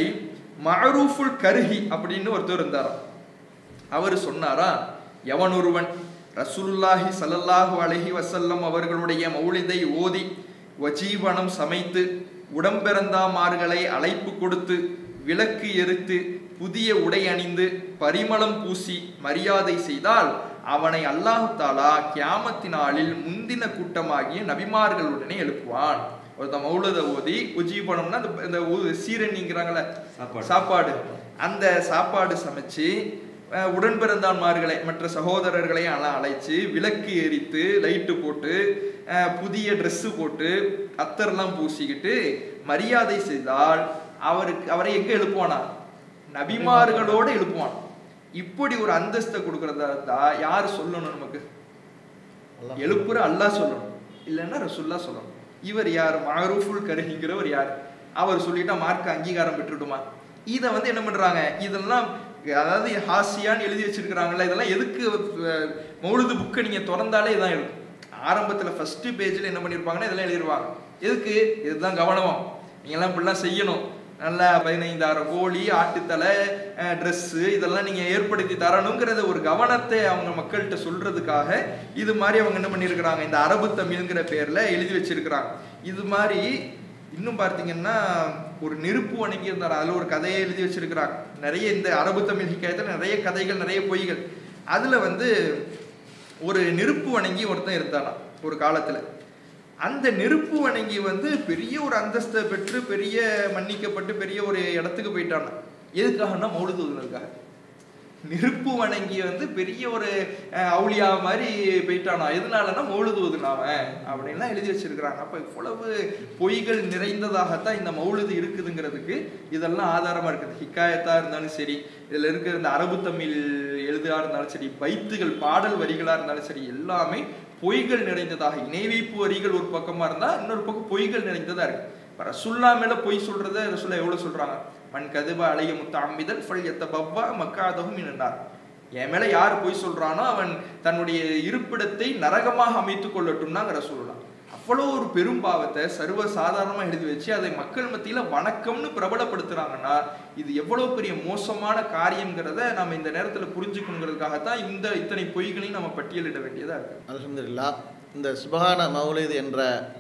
மஅரூஃபுல் கருஹி அப்படின்னு ஒருத்தர் இருந்தாராம் அவர் சொன்னாரா எவன் ஒருவன் ரசூலுல்லாஹி ஸல்லல்லாஹு அலைஹி வஸல்லம் அவர்களுடைய மௌலிதை ஓதி வஜீவனம் சமைத்து உடம்பிறந்தாமார்களை அழைப்பு கொடுத்து விளக்கு எரித்து புதிய உடை அணிந்து பரிமளம் பூசி மரியாதை செய்தால் அவனை அல்லாஹு தாலா கியாமத்தினாளில் முந்தின கூட்டமாகிய நபிமார்களுடனே எழுப்புவான் ஒருத்த மௌலத ஓதி உஜீபனம்னா இந்த இந்த ஊ- சீரணிங்கிறாங்களே சாப்பாடு. சாப்பாடு அந்த சாப்பாடு சமைச்சு அஹ், உடன் பிறந்தான்மார்களை மற்ற சகோதரர்களை எல்லாம் அழைச்சு விளக்கு எரித்து லைட்டு போட்டு அஹ், புதிய Dress போட்டு அத்தர்லாம் பூசிக்கிட்டு மரியாதை செய்தால் அவருக்கு அவரை எங்க எழுப்புவானா நபிமார்களோட எழுப்புவான் இப்படி ஒரு அந்தஸ்தை கொடுக்கறதா இருந்தா யார் சொல்லணும் நமக்கு அல்லாஹ். எழுப்புற அல்லாஹ் சொல்லணும் இல்லைன்னா ரசுல்லா சொல்லணும் இவர் யார் மாரூஃபுல் கருகிங்கிறவர் யார் அவர் சொல்லிட்டா மார்க் அங்கீகாரம் பெற்றுடுமா இதை வந்து என்ன பண்றாங்க இதெல்லாம் அதாவது ஹாசியான்னு எழுதி வச்சிருக்கிறாங்கல்ல இதெல்லாம் எதுக்கு அஹ், மௌலுது புக்கை நீங்க திறந்தாலே இதான் இருக்கும் ஆரம்பத்துல ஃபர்ஸ்ட் பேஜ்ல என்ன பண்ணிருப்பாங்கன்னா இதெல்லாம் எழுதிருவாங்க எதுக்கு இதுதான் கவனம் நீங்க எல்லாம் இப்படிலாம் செய்யணும் நல்லா பதினைந்தாயிரம் கோழி ஆட்டுத்தலை ட்ரெஸ்ஸு இதெல்லாம் நீங்கள் ஏற்படுத்தி தரணுங்கிறத ஒரு கவனத்தை அவங்க மக்கள்கிட்ட சொல்றதுக்காக இது மாதிரி அவங்க என்ன பண்ணியிருக்கிறாங்க இந்த அரபு தமிழ்ங்கிற பேர்ல எழுதி வச்சிருக்கிறாங்க இது மாதிரி இன்னும் பார்த்தீங்கன்னா ஒரு நெருப்பு வணங்கி இருந்தார் அதில் ஒரு கதையை எழுதி வச்சிருக்கிறாங்க நிறைய இந்த அரபு தமிழ் ஹிக்காயத்தில் நிறைய கதைகள் நிறைய பொய்கள் அதில் வந்து ஒரு நெருப்பு வணங்கி ஒருத்தன் இருந்தானாம் ஒரு காலத்தில் அந்த நெருப்பு வணங்கி வந்து பெரிய ஒரு அந்தஸ்தை பெற்று பெரிய மன்னிக்கப்பட்டு பெரிய ஒரு இடத்துக்கு போயிட்டான் எதுக்காகன்னா மௌலுது ஓதுனதுக்காக நெருப்பு வணங்கி வந்து பெரிய ஒரு அஹ், அவுலியா மாதிரி போயிட்டானா எதனாலன்னா மௌலுது ஓதுனாவன் அப்படின்லாம் எழுதி வச்சிருக்கிறாங்க அப்ப இவ்வளவு பொய்கள் நிறைந்ததாகத்தான் இந்த மௌலுது இருக்குதுங்கிறதுக்கு இதெல்லாம் ஆதாரமா இருக்குது ஹிக்காயத்தா இருந்தாலும் சரி இதுல இருக்கிற இந்த அரபு தமிழ் எழுதா இருந்தாலும் சரி பைத்துகள் பாடல் வரிகளா இருந்தாலும் சரி எல்லாமே பொய்கள் நிறைந்ததாக இணை வைப்பு வரிகள் ஒரு பக்கமா இருந்தா இன்னொரு பக்கம் பொய்கள் நிறைந்ததா இருக்கு இப்ப ரசுல்லா மேல பொய் சொல்றத ரசுல்லா எவ்வளவு சொல்றாங்க மண் கதுப அலைய முத்த அம்மிதன் ஃபல் எத்த பவ்வா மக்காதகும் நின்றார் என் மேல யார் பொய் சொல்றானோ அவன் தன்னுடைய இருப்பிடத்தை நரகமாக அமைத்துக் கொள்ளட்டும்னாங்க ரசூலுல்லா அவ்வளோ ஒரு பெரும் பாவத்தை சர்வ சாதாரணமா எழுதி வச்சு அதை மக்கள் மத்தியில வணக்கம்னு பிரபலப்படுத்துறாங்கன்னா இது எவ்வளவு பெரிய மோசமான காரியம்ங்கிறத நம்ம இந்த நேரத்துல புரிஞ்சுக்கணுங்கிறதுக்காகத்தான் இந்த இத்தனை பொய்களையும் நம்ம பட்டியலிட வேண்டியதா இருக்கு அல்ஹம்துலில்லா இந்த சுபஹான மௌலிது என்ற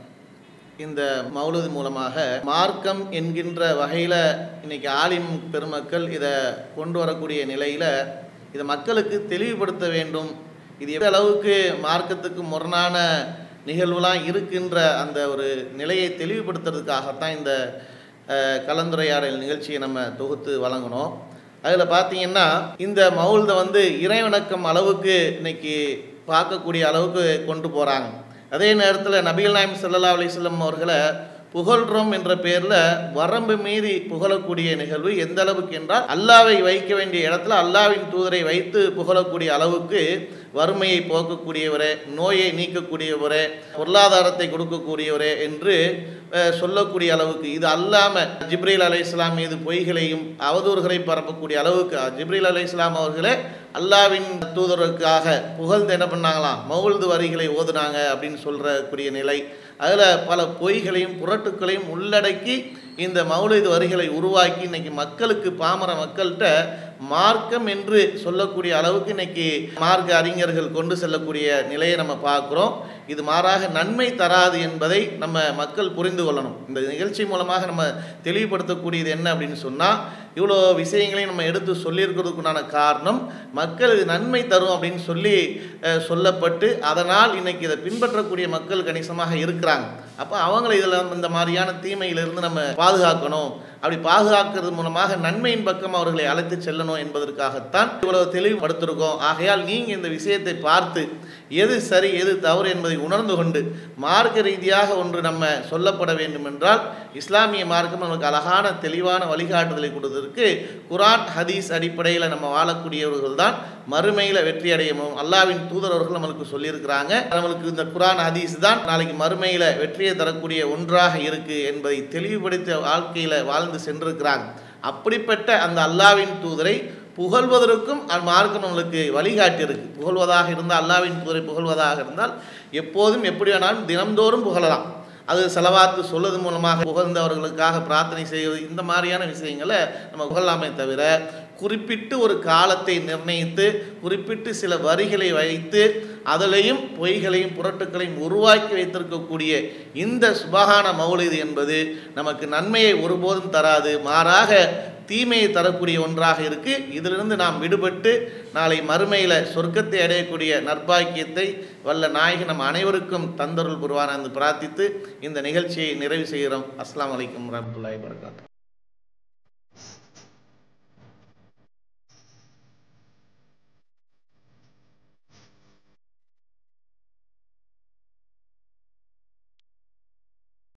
இந்த மௌலிது மூலமாக மார்க்கம் என்கின்ற வகையில் இன்னைக்கு ஆலிம் பெருமக்கள் இதை கொண்டு வரக்கூடிய நிலையில் இதை மக்களுக்கு தெளிவுபடுத்த வேண்டும் இது எந்த அளவுக்கு மார்க்கத்துக்கு முரணான நிகழ்வுலாம் இருக்கின்ற அந்த ஒரு நிலையை தெளிவுபடுத்துறதுக்காகத்தான் இந்த அஹ், கலந்துரையாடல் நிகழ்ச்சியை நம்ம தொகுத்து வழங்கினோம் அதில் பார்த்தீங்கன்னா இந்த மௌல்தை வந்து இறைவணக்கம் அளவுக்கு இன்னைக்கு பார்க்கக்கூடிய அளவுக்கு கொண்டு போகிறாங்க அதே நேரத்தில் நபிகள் நாயம் ஸல்லல்லாஹு அலைஹி வஸல்லம் அவர்களை புகழ்றோம் என்ற பேரில் வரம்பு மீறி புகழக்கூடிய நிகழ்வு எந்த அளவுக்கு என்றால் அல்லாவை வைக்க வேண்டிய இடத்துல அல்லாவின் தூதரை வைத்து புகழக்கூடிய அளவுக்கு வறுமையை போக்கக்கூடியவரே நோயை நீக்கக்கூடியவரே பொருளாதாரத்தை கொடுக்கக்கூடியவரே என்று அஹ், சொல்லக்கூடிய அளவுக்கு இது அல்லாமல் ஜிப்ரீல் அலை இஸ்லாம் மீது பொய்களையும் அவதூறுகளை பரப்பக்கூடிய அளவுக்கு ஜிப்ரீல் அலை இஸ்லாம் அவர்களே அல்லாவின் தூதருக்காக புகழ்ந்து என்ன பண்ணாங்களாம் மவுழ்து வரிகளை ஓதுனாங்க அப்படின்னு சொல்றக்கூடிய நிலை அதில் பல பொய்களையும் புரட்டுக்களையும் உள்ளடக்கி இந்த மௌலிது வரிகளை உருவாக்கி இன்னைக்கு மக்களுக்கு பாமர மக்கள்கிட்ட மார்க்கம் என்று சொல்லக்கூடிய அளவுக்கு இன்னைக்கு மார்க்க அறிஞர்கள் கொண்டு செல்லக்கூடிய நிலையை நம்ம பார்க்குறோம் இது மாறாக நன்மை தராது என்பதை நம்ம மக்கள் புரிந்து கொள்ளணும் இந்த நிகழ்ச்சி மூலமாக நம்ம தெளிவுபடுத்தக்கூடியது என்ன அப்படின்னு சொன்னால் இவ்வளோ விஷயங்களையும் நம்ம எடுத்து சொல்லியிருக்கிறதுக்குண்டான காரணம் மக்கள் இது நன்மை தரும் அப்படின்னு சொல்லி அஹ், சொல்லப்பட்டு அதனால் இன்னைக்கு இதை பின்பற்றக்கூடிய மக்கள் கணிசமாக இருக்கிறாங்க அப்போ அவங்களை இதில் இந்த மாதிரியான தீமையிலிருந்து நம்ம பாதுகாக்கணும் அப்படி பாதுகாக்கிறது மூலமாக நன்மையின் பக்கம் அவர்களை அழைத்து செல்லணும் என்பதற்காகத்தான் இவ்வளவு தெளிவுபடுத்திருக்கோம் ஆகையால் நீங்கள் இந்த விஷயத்தை பார்த்து எது சரி எது தவறு என்பதை உணர்ந்து கொண்டு மார்க்க ரீதியாக ஒன்று நம்ம சொல்லப்பட வேண்டும் என்றால் இஸ்லாமிய மார்க்கம் நமக்கு அழகான தெளிவான வழிகாட்டுதலை கொடுத்ததற்கு குரான் ஹதீஸ் அடிப்படையில் நம்ம வாழக்கூடியவர்கள் தான் மறுமையில் வெற்றி அடையணும் அல்லாவின் தூதரவர்கள் நம்மளுக்கு சொல்லியிருக்கிறாங்க நம்மளுக்கு இந்த குரான் ஹதீஸ் தான் நாளைக்கு மறுமையில் வெற்றியை தரக்கூடிய ஒன்றாக இருக்கு என்பதை தெளிவுபடுத்த வாழ்க்கையில் வாழ்ந்து சென்றிருக்கிறாங்க அப்படிப்பட்ட அந்த அல்லாவின் தூதரை புகழ்வதற்கும் அந்த மார்க்கம் நம்மளுக்கு வழிகாட்டி இருக்கு புகழ்வதாக இருந்தால் அல்லாவின் தூதரை புகழ்வதாக இருந்தால் எப்போதும் எப்படி வேணாலும் தினம்தோறும் புகழலாம் அது செலவாத்து சொல்வது மூலமாக புகழ்ந்தவர்களுக்காக பிரார்த்தனை செய்வது இந்த மாதிரியான விஷயங்களை நம்ம புகழலாமே தவிர குறிப்பிட்டு ஒரு காலத்தை நிர்ணயித்து குறிப்பிட்டு சில வரிகளை வைத்து அதிலையும் பொய்களையும் புரட்டுக்களையும் உருவாக்கி வைத்திருக்கக்கூடிய இந்த சுபகான மௌலிது என்பது நமக்கு நன்மையை ஒருபோதும் தராது மாறாக தீமையை தரக்கூடிய ஒன்றாக இருக்கு இதிலிருந்து நாம் விடுபட்டு நாளை மறுமையில் சொர்க்கத்தை அடையக்கூடிய நற்பாக்கியத்தை வல்ல நாயகன் நம் அனைவருக்கும் தந்தருள் புரிவான என்று பிரார்த்தித்து இந்த நிகழ்ச்சியை நிறைவு செய்கிறோம் அஸ்ஸலாமு அலைக்கும் வரமத்துல்லாஹி வரகாத்து